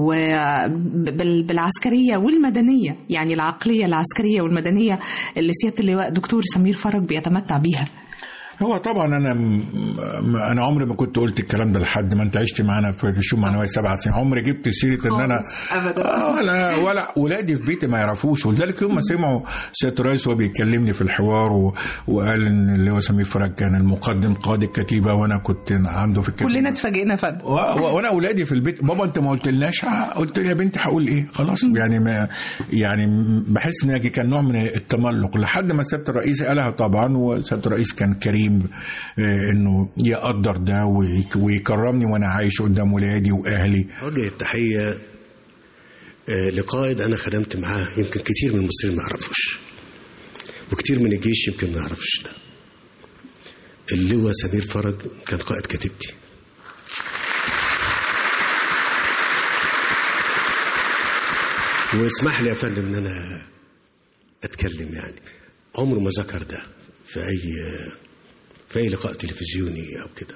وبالعسكرية والمدنية يعني العقلية العسكرية والمدنية اللي سيادة اللواء دكتور سمير فرج بيتمتع بيها هو طبعا انا م- م- انا عمري ما كنت قلت الكلام ده لحد ما انت عشت معانا في الشؤون المعنويه سبع سنين عمري جبت سيره ان انا أبدا آه، ولا ولا ولادي في بيتي ما يعرفوش ولذلك يوم ما سمعوا سياده الرئيس وهو بيكلمني في الحوار و... وقال ان اللي هو سمير فرج كان المقدم قائد الكتيبه وانا كنت عنده في الكتيبه كلنا اتفاجئنا فندم و... و... وانا اولادي في البيت بابا انت ما قلتلناش ها، قلت لي يا بنتي هقول ايه خلاص يعني ما يعني بحس ان كان نوع من التملق لحد ما سياده الرئيس قالها طبعا وسياده الرئيس كان كريم آه، انه يقدر ده ويك- ويكرمني وانا عايش قدام ولادي واهلي أوجه التحية آه، لقائد أنا خدمت معاه يمكن كتير من المصريين ما يعرفوش وكتير من الجيش يمكن ما يعرفش ده اللواء سمير فرج كان قائد كتيبتي واسمح لي يا فندم ان انا اتكلم يعني عمره ما ذكر ده في اي في اي لقاء تلفزيوني او كده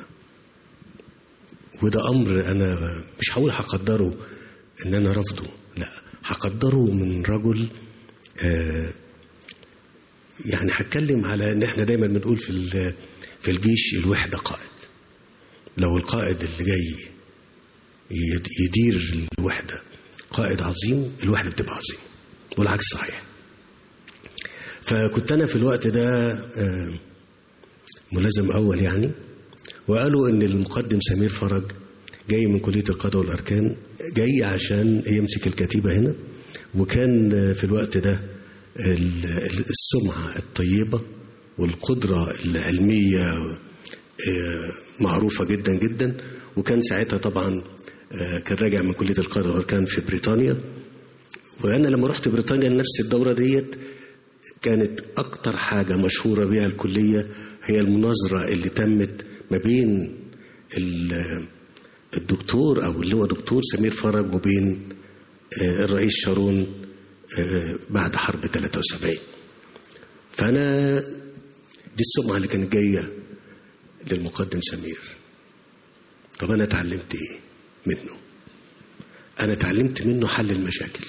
وده امر انا مش هقول هقدره ان انا رافضه لا هقدره من رجل آه يعني هتكلم على ان احنا دايما بنقول في ال- في الجيش الوحده قائد لو القائد اللي جاي يد- يدير الوحده قائد عظيم الوحده بتبقى عظيم والعكس صحيح فكنت انا في الوقت ده آه ملازم اول يعني وقالوا ان المقدم سمير فرج جاي من كليه القضاء والاركان جاي عشان يمسك الكتيبه هنا وكان في الوقت ده ال- ال- السمعه الطيبه والقدره العلميه آه، معروفه جدا جدا وكان ساعتها طبعا آه، كان راجع من كليه القضاء والاركان في بريطانيا وانا لما رحت بريطانيا نفس الدوره ديت كانت أكتر حاجة مشهورة بها الكلية هي المناظرة اللي تمت ما بين ال- الدكتور أو اللي هو دكتور سمير فرج وبين آه، الرئيس شارون آه، بعد حرب 73 فأنا دي السمعة اللي كانت جاية للمقدم سمير طب أنا اتعلمت إيه منه أنا اتعلمت منه حل المشاكل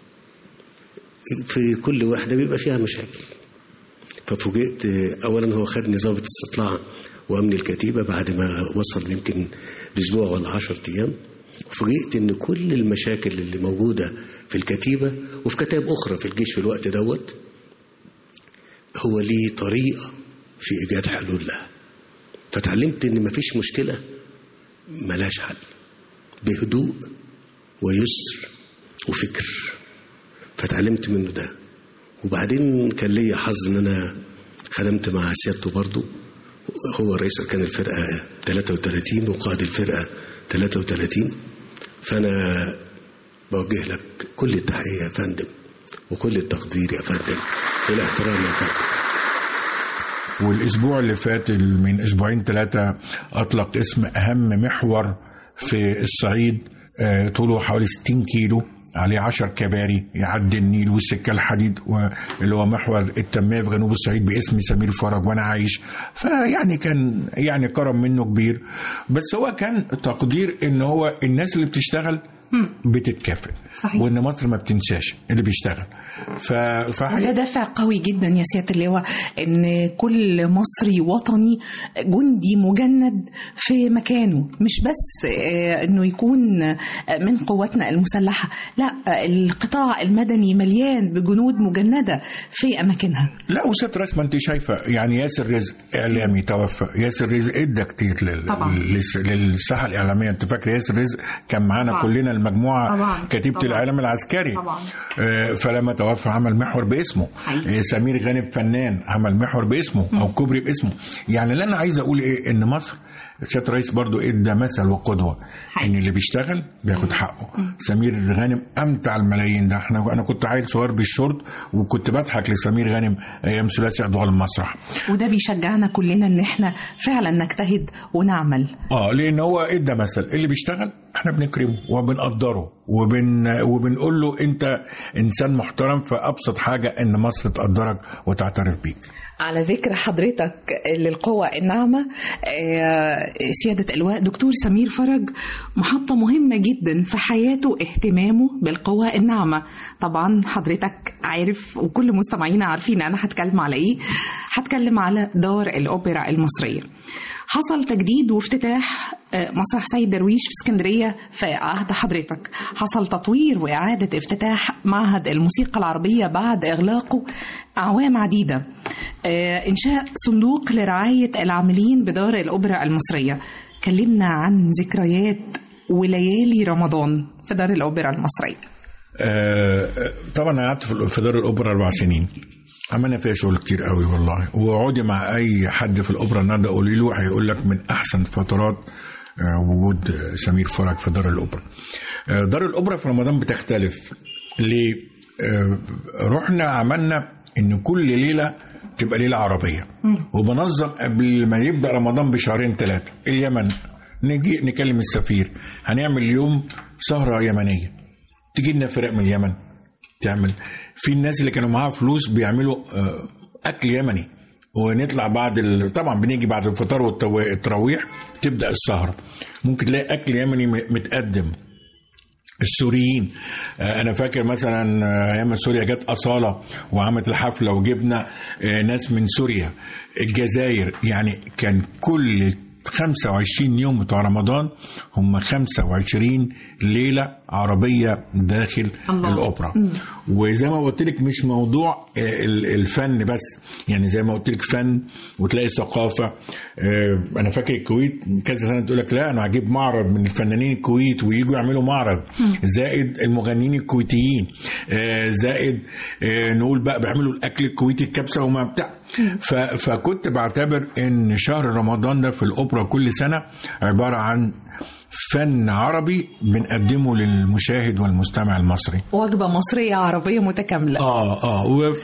في كل واحدة بيبقى فيها مشاكل ففوجئت أولا هو خدني ضابط استطلاع وأمن الكتيبة بعد ما وصل يمكن بأسبوع ولا عشرة أيام فوجئت إن كل المشاكل اللي موجودة في الكتيبة وفي كتائب أخرى في الجيش في الوقت دوت هو ليه طريقة في إيجاد حلول لها فتعلمت إن مفيش مشكلة ملاش حل بهدوء ويسر وفكر فتعلمت منه ده وبعدين كان ليا حظ ان انا خدمت مع سيادته برضه هو رئيس اركان الفرقه 33 وقائد الفرقه 33 فانا بوجه لك كل التحيه يا فندم وكل التقدير يا فندم والاحترام يا فندم والاسبوع اللي فات من اسبوعين ثلاثه اطلق اسم اهم محور في الصعيد آه، طوله حوالي 60 كيلو عليه عشر كباري يعدي النيل والسكة الحديد اللي هو محور التنمية في جنوب الصعيد باسم سمير فرج وأنا عايش فيعني كان يعني كرم منه كبير بس هو كان تقدير إن هو الناس اللي بتشتغل بتتكافئ صحيح. وان مصر ما بتنساش اللي بيشتغل ف... وده فحقيقة دافع قوي جدا يا سياده اللواء ان كل مصري وطني جندي مجند في مكانه مش بس آه، انه يكون آه، من قواتنا المسلحه لا آه، القطاع المدني مليان بجنود مجنده في اماكنها لا وست رسمة انت شايفه يعني ياسر رزق اعلامي توفى ياسر رزق ادى كتير لل... طبعا. للس... للساحه الاعلاميه انت فاكر ياسر رزق كان معانا طبعا. كلنا المجموعه طبعا. كتيبه طبعا. الاعلام العسكري طبعا. آه، فلما توفى عمل محور باسمه حقيقي. آه، سمير غانم فنان عمل محور باسمه او كوبري باسمه يعني اللي انا عايز اقول ايه ان مصر سياده الرئيس برضو ادى مثل وقدوه حقيقي. ان اللي بيشتغل بياخد حقه سمير غانم امتع الملايين ده احنا انا كنت عيل صغير بالشورت وكنت بضحك لسمير غانم ايام ثلاثي ادوار المسرح وده بيشجعنا كلنا ان احنا فعلا نجتهد ونعمل اه لان هو ادى مثل اللي بيشتغل احنا بنكرمه وبنقدره وبن وبنقول له انت انسان محترم فابسط حاجه ان مصر تقدرك وتعترف بيك على ذكر حضرتك للقوة الناعمة آه، سيادة اللواء دكتور سمير فرج محطة مهمة جدا في حياته اهتمامه بالقوة الناعمة طبعا حضرتك عارف وكل مستمعينا عارفين أنا هتكلم على إيه هتكلم على دار الأوبرا المصرية حصل تجديد وافتتاح آه، مسرح سيد درويش في اسكندرية في عهد حضرتك حصل تطوير وإعادة افتتاح معهد الموسيقى العربية بعد إغلاقه أعوام عديدة آه، إنشاء صندوق لرعاية العاملين بدار الأوبرا المصرية كلمنا عن ذكريات وليالي رمضان في دار الأوبرا المصرية آه، طبعا انا قعدت في في دار الاوبرا اربع سنين عملنا فيها شغل كتير قوي والله وقعدي مع اي حد في الاوبرا النهارده قولي له هيقول لك من احسن فترات آه، وجود آه، سمير فرج في دار الاوبرا آه، دار الاوبرا في رمضان بتختلف ليه آه، رحنا عملنا ان كل ليله تبقى ليله عربيه وبنظم قبل ما يبدا رمضان بشهرين ثلاثه اليمن نجي نكلم السفير هنعمل اليوم سهره يمنيه تجي لنا فرق من اليمن تعمل في الناس اللي كانوا معاها فلوس بيعملوا آه، اكل يمني ونطلع بعد ال... طبعا بنيجي بعد الفطار والتراويح تبدا السهره ممكن تلاقي اكل يمني م- متقدم السوريين آه، انا فاكر مثلا آه، ايام سوريا جت اصاله وعملت الحفله وجبنا آه، ناس من سوريا الجزائر يعني كان كل 25 يوم بتوع رمضان هم 25 ليله عربيه داخل الله. الاوبرا وزي ما قلت لك مش موضوع آه، ال- الفن بس يعني زي ما قلت لك فن وتلاقي ثقافه آه، انا فاكر الكويت كذا سنه تقول لك لا انا هجيب معرض من الفنانين الكويت ويجوا يعملوا معرض زائد المغنيين الكويتيين آه، زائد آه، نقول بقى بيعملوا الاكل الكويتي الكبسه وما بتاع ف- فكنت بعتبر ان شهر رمضان ده في الاوبرا كل سنه عباره عن فن عربي بنقدمه للمشاهد والمستمع المصري وجبة مصرية عربية متكاملة اه اه وف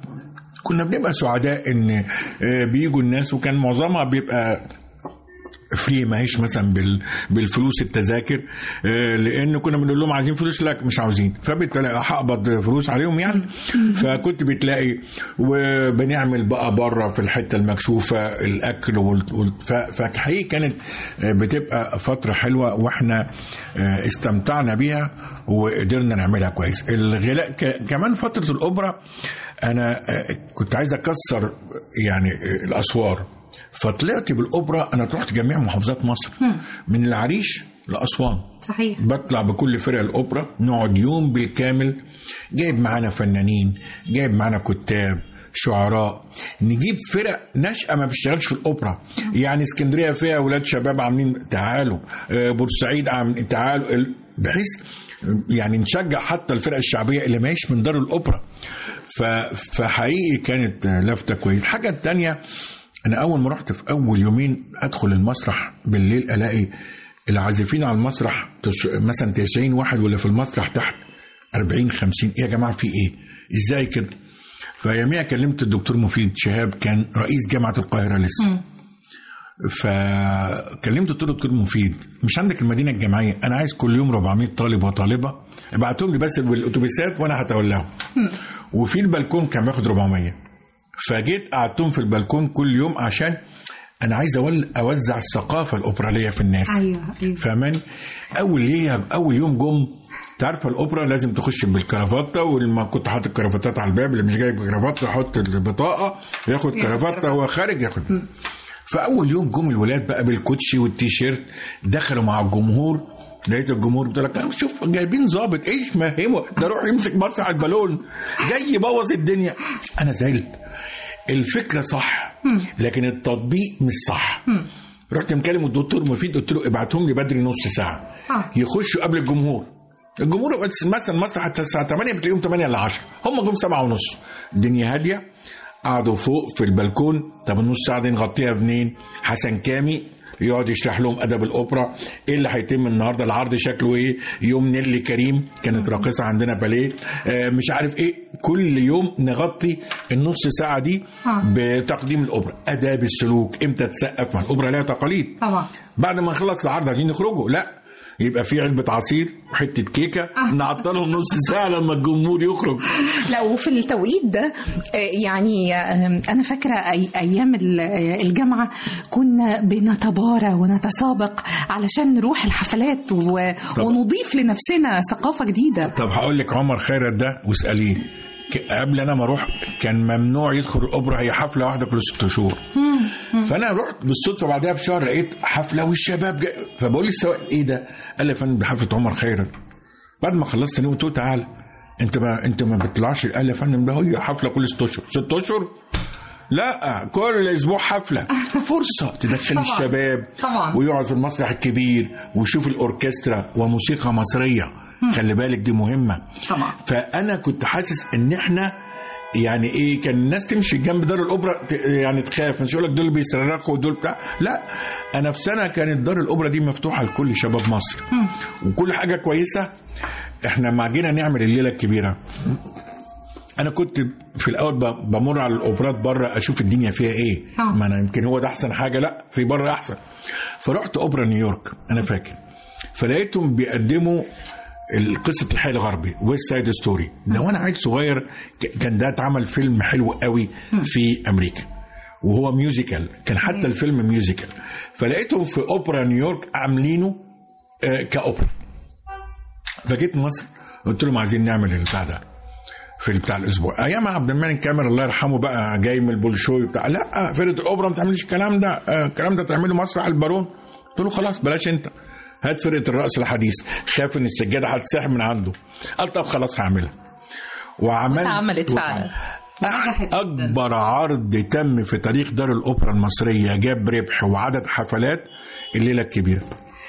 كنا بنبقى سعداء ان آه، بيجوا الناس وكان معظمها بيبقى فري ما هيش مثلا بال بالفلوس التذاكر آه، لان كنا بنقول لهم عايزين فلوس لا مش عاوزين فبالتالي هقبض فلوس عليهم يعني فكنت بتلاقي وبنعمل بقى بره في الحته المكشوفه الاكل وال... وال... ف- فحقيقي كانت آه، بتبقى فتره حلوه واحنا آه، استمتعنا بيها وقدرنا نعملها كويس الغلاء ك... كمان فتره الاوبرا انا آه، كنت عايز اكسر يعني آه، الاسوار فطلعت بالاوبرا انا رحت جميع محافظات مصر من العريش لاسوان صحيح بطلع بكل فرق الاوبرا نقعد يوم بالكامل جايب معانا فنانين جايب معانا كتاب شعراء نجيب فرق ناشئه ما بتشتغلش في الاوبرا يعني اسكندريه فيها اولاد شباب عاملين تعالوا آه، بورسعيد عاملين تعالوا ال- بحيث يعني نشجع حتى الفرق الشعبيه اللي ماهيش من دار الاوبرا ف- فحقيقي كانت آه، لفته كويس الحاجه الثانيه انا اول ما رحت في اول يومين ادخل المسرح بالليل الاقي العازفين على المسرح تس- مثلا 90 واحد واللي في المسرح تحت 40 50 ايه يا جماعه في ايه ازاي كده فيوميها كلمت الدكتور مفيد شهاب كان رئيس جامعه القاهره لسه فكلمت قلت له دكتور مفيد مش عندك المدينه الجامعيه انا عايز كل يوم 400 طالب وطالبه ابعتهم لي بس بالاتوبيسات وانا هتولاهم وفي البلكون كان بياخد 400 فجيت قعدتهم في البلكون كل يوم عشان انا عايز أول اوزع الثقافه الاوبراليه في الناس ايوه ايوه فاهماني اول ليه اول يوم جم تعرف الاوبرا لازم تخش بالكرافته ولما كنت حاطط كرافتات على الباب اللي مش جايب كرافته يحط البطاقه ياخد كرافته وهو خارج ياخد فاول يوم جم الولاد بقى بالكوتشي والتيشيرت دخلوا مع الجمهور لقيت الجمهور بتقول لك شوف جايبين ظابط ايش مهمه ده روح يمسك مسرح البالون جاي يبوظ الدنيا انا زعلت الفكره صح لكن التطبيق مش صح رحت مكلم الدكتور مفيد قلت له ابعتهم لي بدري نص ساعه آه. يخشوا قبل الجمهور الجمهور مثلا مسرح حتى الساعه 8 بتلاقيهم 8 ل 10 هم جم 7 ونص الدنيا هاديه قعدوا فوق في البلكون طب النص ساعه دي نغطيها بمنين حسن كامي يقعد يشرح لهم ادب الاوبرا ايه اللي هيتم النهارده العرض شكله ايه يوم نيلي كريم كانت راقصه عندنا باليه آه مش عارف ايه كل يوم نغطي النص ساعه دي آه. بتقديم الاوبرا اداب السلوك امتى تسقف ما الاوبرا لها تقاليد طبعا بعد ما نخلص العرض عايزين نخرجوا لا يبقى في علبة عصير وحتة كيكة نعطلهم نص ساعة لما الجمهور يخرج لا وفي التوقيت ده آه، يعني آه، انا فاكره أي ايام ال- آه، الجامعه كنا بنتبارى ونتسابق علشان نروح الحفلات و... ونضيف لنفسنا ثقافه جديده طب هقول لك عمر خيرت ده واسأليه ك- قبل انا ما اروح كان ممنوع يدخل الاوبرا هي حفله واحده كل ست شهور فانا رحت بالصدفه بعدها بشهر لقيت حفله والشباب جاي فبقول للسواق ايه ده؟ قال لي يا فندم دي حفله عمر خيرت بعد ما خلصت نوم قلت له تعالى انت ما انت ما بتطلعش قال لي يا فندم ده هي حفله كل ست اشهر ست اشهر لا كل اسبوع حفله فرصه تدخل طبعاً. الشباب طبعاً. ويقعد في المسرح الكبير ويشوف الاوركسترا وموسيقى مصريه خلي بالك دي مهمه طبعا فانا كنت حاسس ان احنا يعني ايه كان الناس تمشي جنب دار الاوبرا ت- يعني تخاف مش يقول لك دول بيصرخوا ودول بتاع لا انا في سنه كانت دار الاوبرا دي مفتوحه لكل شباب مصر وكل حاجه كويسه احنا لما جينا نعمل الليله الكبيره انا كنت في الاول ب- بمر على الاوبرات بره اشوف الدنيا فيها ايه آه. ما انا يمكن هو ده احسن حاجه لا في بره احسن فرحت اوبرا نيويورك انا فاكر فلقيتهم بيقدموا قصه الحي الغربي ويست سايد ستوري ده وانا عيل صغير ك- كان ده اتعمل فيلم حلو قوي في امريكا وهو ميوزيكال كان حتى الفيلم ميوزيكال فلقيتهم في اوبرا نيويورك عاملينه آه، كاوبرا فجيت مصر قلت لهم عايزين نعمل البتاع ده في بتاع الاسبوع ايام عبد المنعم كامل الله يرحمه بقى جاي من البولشوي بتاع لا فرقه الاوبرا ما تعملش الكلام ده آه، الكلام ده تعمله مسرح البارون قلت له خلاص بلاش انت هات فرقه الرقص الحديث خاف ان السجاده هتسحب من عنده قال طب خلاص هعملها وعمل اتعملت فعلا أح- اكبر عرض تم في تاريخ دار الاوبرا المصريه جاب ربح وعدد حفلات الليله الكبيره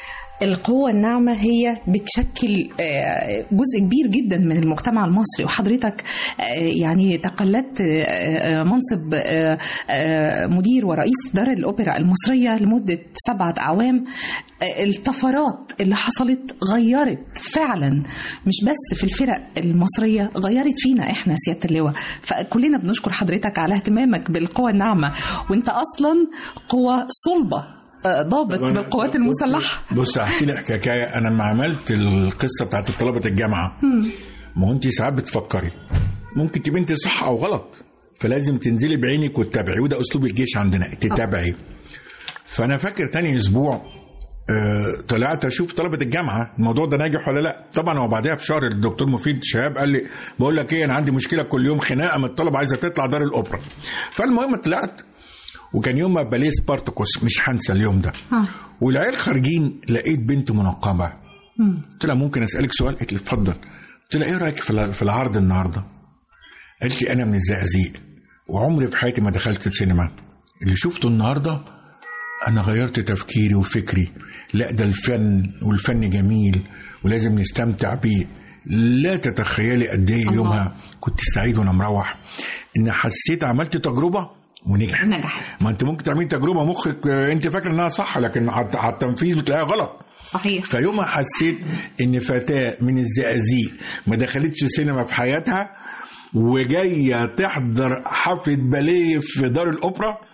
القوة الناعمة هي بتشكل آه، جزء كبير جدا من المجتمع المصري وحضرتك آه، يعني تقلدت آه، آه، منصب آه، آه، مدير ورئيس دار الأوبرا المصرية لمدة سبعة أعوام آه، الطفرات اللي حصلت غيرت فعلا مش بس في الفرق المصرية غيرت فينا احنا سيادة اللواء فكلنا بنشكر حضرتك على اهتمامك بالقوة الناعمة وانت أصلا قوة صلبة آه، ضابط بالقوات المسلحة بص احكي لك حكايه انا لما عملت القصه بتاعت طلبه الجامعه ما هو انت ساعات بتفكري ممكن تبقى انت صح او غلط فلازم تنزلي بعينك وتتابعي وده اسلوب الجيش عندنا تتابعي فانا فاكر تاني اسبوع آه، طلعت اشوف طلبه الجامعه الموضوع ده ناجح ولا لا طبعا هو بعدها بشهر الدكتور مفيد شهاب قال لي بقول لك ايه انا عندي مشكله كل يوم خناقه من الطلبه عايزه تطلع دار الاوبرا فالمهم طلعت وكان يوم باليه سبارتاكوس مش هنسى اليوم ده والعيال خارجين لقيت بنت منقبه قلت لها ممكن اسالك سؤال قالت لي اتفضل قلت لها ايه رايك في الع- في العرض النهارده قالت لي انا من الزقازيق وعمري في حياتي ما دخلت السينما اللي شفته النهارده انا غيرت تفكيري وفكري لا ده الفن والفن جميل ولازم نستمتع بيه لا تتخيلي قد ايه يومها كنت سعيد وانا مروح ان حسيت عملت تجربه ونجحت نجحت ما انت ممكن تعملي تجربه مخك آه، انت فاكر انها صح لكن على على التنفيذ بتلاقيها غلط صحيح فيومها حسيت ان فتاه من الزقازيق ما دخلتش سينما في حياتها وجايه تحضر حفله باليه في دار الاوبرا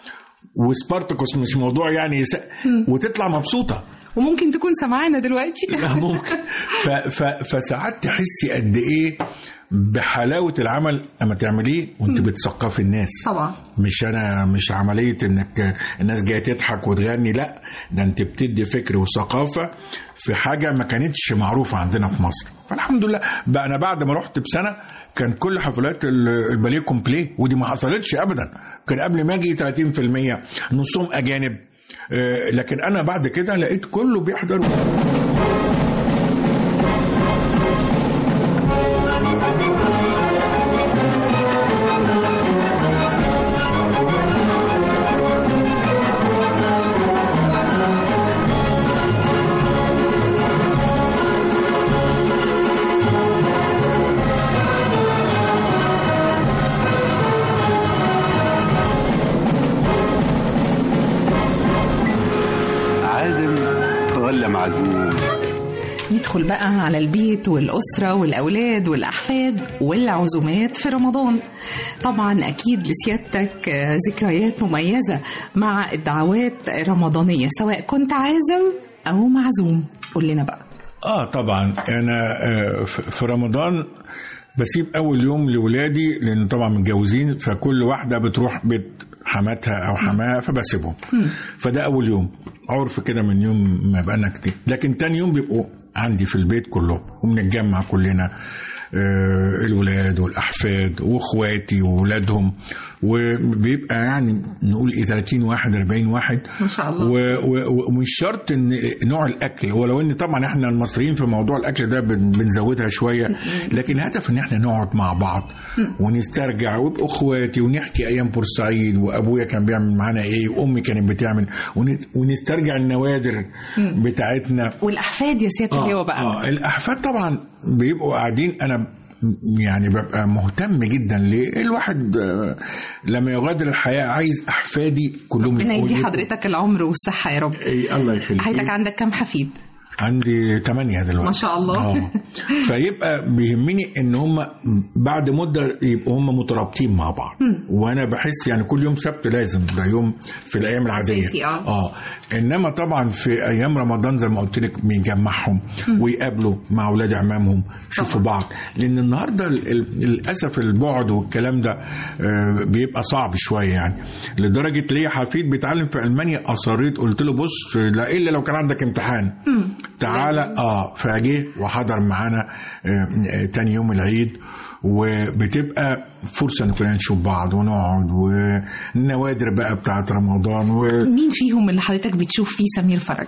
وسبارتكوس مش موضوع يعني يس... وتطلع مبسوطه وممكن تكون سمعانا دلوقتي لا ممكن ف... ف... فساعات تحسي قد ايه بحلاوه العمل اما تعمليه وانت بتثقفي الناس طبعا مش انا مش عمليه انك الناس جايه تضحك وتغني لا ده انت بتدي فكر وثقافه في حاجه ما كانتش معروفه عندنا في مصر فالحمد لله بقى انا بعد ما رحت بسنه كان كل حفلات ال- الباليه كومبلي ودي ما حصلتش ابدا كان قبل ما اجي 30% نصهم اجانب آه، لكن انا بعد كده لقيت كله بيحضر عازم ولا معزوم ندخل بقى على البيت والأسرة والأولاد والأحفاد والعزومات في رمضان طبعا أكيد لسيادتك آه، ذكريات مميزة مع الدعوات الرمضانية سواء كنت عازم أو معزوم قول لنا بقى اه طبعا انا آه، ف- في رمضان بسيب اول يوم لاولادي لان طبعا متجوزين فكل واحده بتروح بيت حماتها او حماها فبسيبهم فده اول يوم عرف كده من يوم ما بقالنا كتير لكن تاني يوم بيبقوا عندي في البيت كلهم وبنتجمع كلنا آه، الولاد والاحفاد واخواتي واولادهم وبيبقى يعني نقول ايه 30 واحد 40 واحد ما شاء الله. و- و- ومش شرط ان نوع الاكل ولو ان طبعا احنا المصريين في موضوع الاكل ده بن- بنزودها شويه لكن الهدف ان احنا نقعد مع بعض ونسترجع واخواتي ونحكي ايام بورسعيد وابويا كان بيعمل معانا ايه وامي كانت بتعمل ون- ونسترجع النوادر بتاعتنا والأحفاد يا سيادة اللواء بقى اه الاحفاد طبعا بيبقوا قاعدين انا يعني ببقى مهتم جدا ليه الواحد آه، لما يغادر الحياه عايز احفادي كلهم ربنا يدي يبقوا- حضرتك العمر والصحة يا رب إيه، الله يخليك حضرتك عندك كام حفيد؟ عندي ثمانية دلوقتي ما شاء الله. اه فيبقى بيهمني ان هم بعد مدة يبقوا هم مترابطين مع بعض وانا بحس يعني كل يوم سبت لازم ده يوم في الايام العادية أساسي، آه. اه انما طبعا في ايام رمضان زي ما قلت لك بيجمعهم ويقابلوا مع اولاد عمامهم يشوفوا بعض لان النهارده ال- ال- للاسف البعد والكلام ده آه، بيبقى صعب شويه يعني لدرجه ليا حفيد بيتعلم في المانيا اصريت قلت له بص لا الا لو كان عندك امتحان تعالى اه فجه وحضر معانا آه، آه، تاني يوم العيد وبتبقى فرصه ان كلنا نشوف بعض ونقعد والنوادر بقى بتاعت رمضان و مين فيهم اللي حضرتك بتشوف فيه سمير فرج؟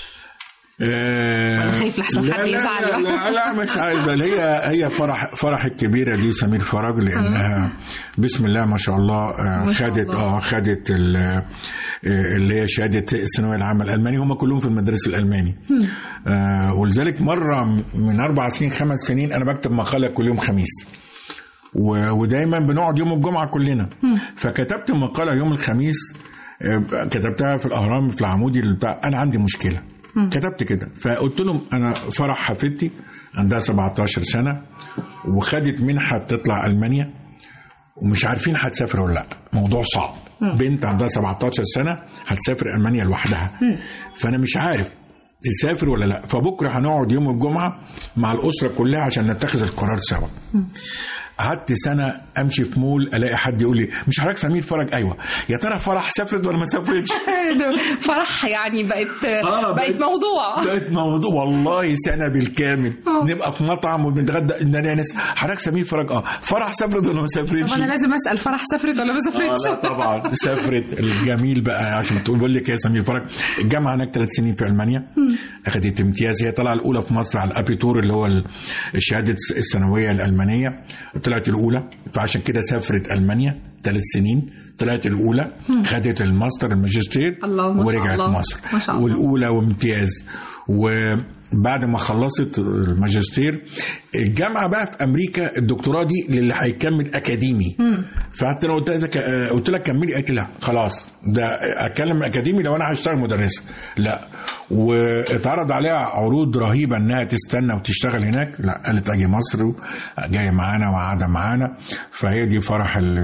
آه، أنا خايف لحسن لا حد لا يزعل. لا, لا, لا مش عايز هي هي فرح فرح الكبيره دي سمير فرج لانها بسم الله ما شاء الله آه، ما شاء خدت الله. اه خدت ال- آه، اللي هي شهاده الثانويه العامه الالماني هم كلهم في المدارس الالماني آه ولذلك مره من اربع سنين خمس سنين انا بكتب مقاله كل يوم خميس و- ودايما بنقعد يوم الجمعه كلنا فكتبت مقاله يوم الخميس آه، كتبتها في الاهرام في العمودي اللي بتاع انا عندي مشكله كتبت كده فقلت لهم انا فرح حفيدتي عندها 17 سنه وخدت منحه تطلع المانيا ومش عارفين هتسافر ولا لا موضوع صعب بنت عندها 17 سنه هتسافر المانيا لوحدها فانا مش عارف تسافر ولا لا فبكره هنقعد يوم الجمعه مع الاسره كلها عشان نتخذ القرار سوا قعدت سنه امشي في مول الاقي حد يقول لي مش حضرتك سمير فرج ايوه يا ترى فرح سافرت ولا ما سافرتش فرح يعني بقت آه، بقت بقت- موضوع بقت موضوع والله سنه بالكامل نبقى في مطعم وبنتغدى نلاقي ناس حضرتك سمير فرج اه فرح سافرت ولا ما سافرتش طب انا لازم اسال فرح سافرت ولا ما آه سافرتش لا طبعا سافرت الجميل بقى عشان تقول بقول لك يا سمير فرج الجامعه هناك ثلاث سنين في المانيا اخذت امتياز هي طالعه الاولى في مصر على الابيتور اللي هو الشهاده الثانويه الالمانيه طلعت الاولى فعشان كده سافرت المانيا ثلاث سنين طلعت الاولى خدت الماستر الماجستير الله، ما شاء ورجعت الله. مصر ما شاء الله. والاولى وامتياز وبعد ما خلصت الماجستير الجامعه بقى في امريكا الدكتوراه دي للي هيكمل اكاديمي فحتى لو قلت لك قلت لك كملي قالت لي لا خلاص ده اتكلم اكاديمي لو انا هشتغل مدرسه لا واتعرض عليها عروض رهيبه انها تستنى وتشتغل هناك لا قالت اجي مصر جايه معانا وقاعده معانا فهي دي فرح اللي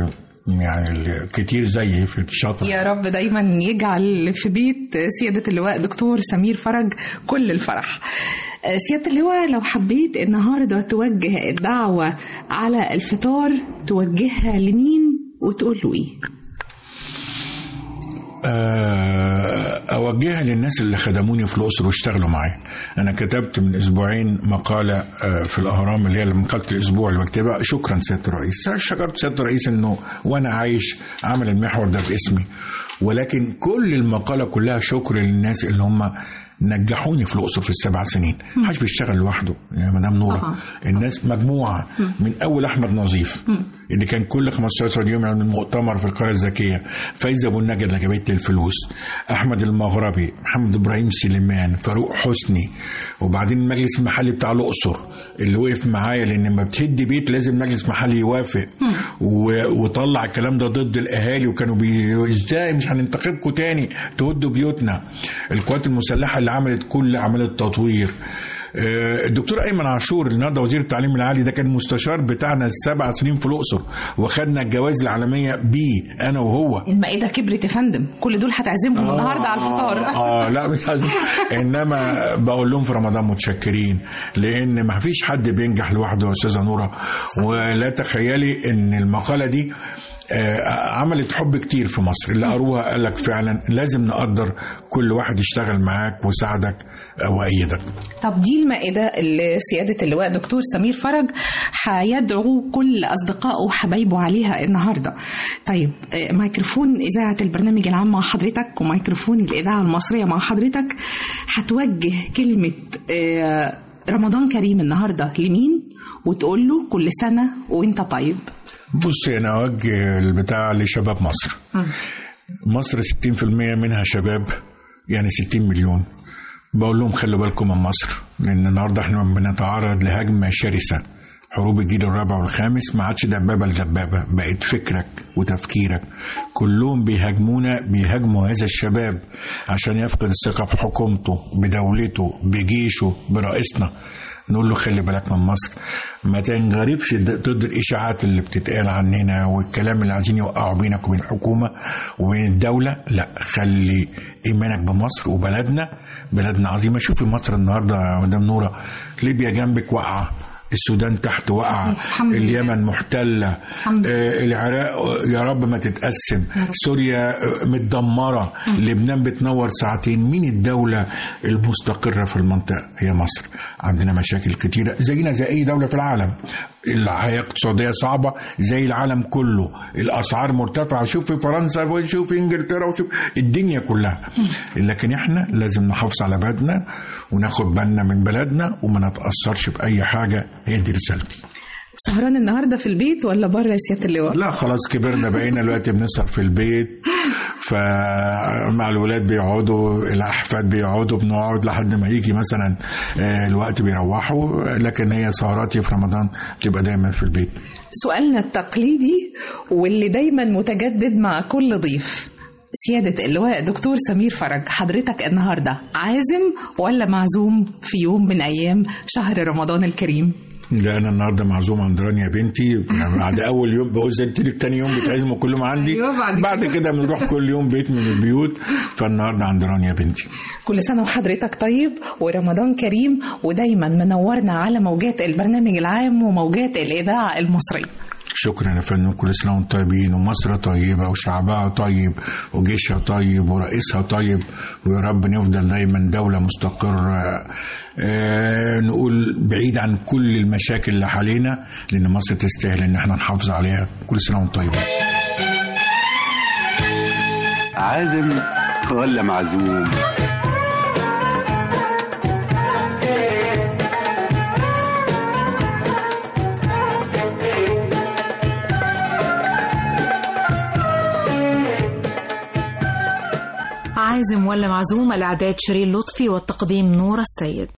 يعني اللي كتير زيي في الشاطر يا رب دايما يجعل في بيت سيادة اللواء دكتور سمير فرج كل الفرح سيادة اللواء لو حبيت النهاردة توجه الدعوة على الفطار توجهها لمين وتقول له ايه آه، اوجهها للناس اللي خدموني في الاقصر واشتغلوا معايا انا كتبت من اسبوعين مقاله آه، في الاهرام اللي هي مقاله الاسبوع اللي بكتبها شكرا سياده الرئيس شكرت سياده الرئيس انه وانا عايش عمل المحور ده باسمي ولكن كل المقاله كلها شكر للناس اللي هم نجحوني في الاقصر في السبع سنين محدش بيشتغل لوحده يا مدام نوره طبعا. الناس مجموعه من اول احمد نظيف اللي كان كل 15 يوم يعمل مؤتمر في القريه الذكيه فايزه ابو النجا اللي جابت لي الفلوس احمد المغربي محمد ابراهيم سليمان فاروق حسني وبعدين المجلس المحلي بتاع الاقصر اللي وقف معايا لان لما بتهدي بيت لازم مجلس محلي يوافق و- وطلع الكلام ده ضد الاهالي وكانوا بي ازاي مش هننتخبكم تاني تهدوا بيوتنا القوات المسلحه اللي عملت كل اعمال التطوير آه، الدكتور ايمن عاشور النهارده وزير التعليم العالي ده كان مستشار بتاعنا السبع سنين في الاقصر واخدنا الجوائز العالميه بيه انا وهو المائدة كبرت يا فندم كل دول هتعزمهم النهاردة على الفطار اه لا مش عايز- انما بقول لهم في رمضان متشكرين لان ما فيش حد بينجح لوحده يا استاذه نوره ولا تخيلي ان المقاله دي آه، عملت حب كتير في مصر اللي قروها قال لك فعلا لازم نقدر كل واحد يشتغل معاك ويساعدك وايدك طب دي المائدة اللي سيادة اللواء دكتور سمير فرج هيدعو كل أصدقائه وحبايبه عليها النهاردة طيب آه، ميكروفون إذاعة البرنامج العام مع حضرتك وميكروفون الإذاعة المصرية مع حضرتك هتوجه كلمة آه، رمضان كريم النهاردة لمين وتقول له كل سنة وانت طيب بص انا اوجه البتاع لشباب مصر مصر 60% منها شباب يعني 60 مليون بقول لهم خلوا بالكم من مصر لان النهارده احنا بنتعرض لهجمه شرسه حروب الجيل الرابع والخامس ما عادش دبابه لدبابه بقت فكرك وتفكيرك كلهم بيهاجمونا بيهاجموا هذا الشباب عشان يفقد الثقه في حكومته بدولته بجيشه برئيسنا نقول له خلي بالك من مصر ما تنغربش ضد الاشاعات اللي بتتقال عننا والكلام اللي عايزين يوقعوا بينك وبين الحكومه وبين الدوله لا خلي ايمانك بمصر وبلدنا بلدنا عظيمه شوفي مصر النهارده يا مدام نوره ليبيا جنبك واقعه السودان تحت واقعه الحمد لله. اليمن محتله الحمد لله. آه، العراق يا رب ما تتقسم سوريا آه، متدمره لبنان بتنور ساعتين مين الدوله المستقره في المنطقه هي مصر عندنا مشاكل كتيره زينا زي اي دوله في العالم الحياه اقتصاديه صعبه زي العالم كله الاسعار مرتفعه شوف في فرنسا وشوف في انجلترا وشوف الدنيا كلها لكن احنا لازم نحافظ على بلدنا وناخد بالنا من بلدنا وما نتاثرش باي حاجه هي دي رسالتي سهران النهاردة في البيت ولا بره يا سيادة اللواء لا خلاص كبرنا بقينا دلوقتي بنسهر في البيت فمع الولاد بيقعدوا الاحفاد بيقعدوا بنقعد لحد ما يجي مثلا آه، الوقت بيروحوا لكن هي سهراتي في رمضان بتبقى دايما في البيت سؤالنا التقليدي واللي دايما متجدد مع كل ضيف سيادة اللواء دكتور سمير فرج حضرتك النهاردة عازم ولا معزوم في يوم من أيام شهر رمضان الكريم لا انا النهارده معزوم عند رانيا بنتي بعد اول يوم بقول زي لك تاني يوم بتعزموا كلهم عندي أيوة، بعد بعد كده بنروح كل يوم بيت من البيوت فالنهارده عند رانيا بنتي كل سنة وحضرتك طيب ورمضان كريم ودايما منورنا على موجات البرنامج العام وموجات الإذاعة المصرية شكرا يا فندم كل سنه وانتم طيبين ومصر طيبه وشعبها طيب وجيشها طيب ورئيسها طيب ويا رب نفضل دايما دوله مستقره آه نقول بعيد عن كل المشاكل اللي حوالينا لان مصر تستاهل ان احنا نحافظ عليها كل سنه وانتم طيبين عازم ولا معزوم عازم ولا معزوم الإعداد شيرين لطفي والتقديم نور السيد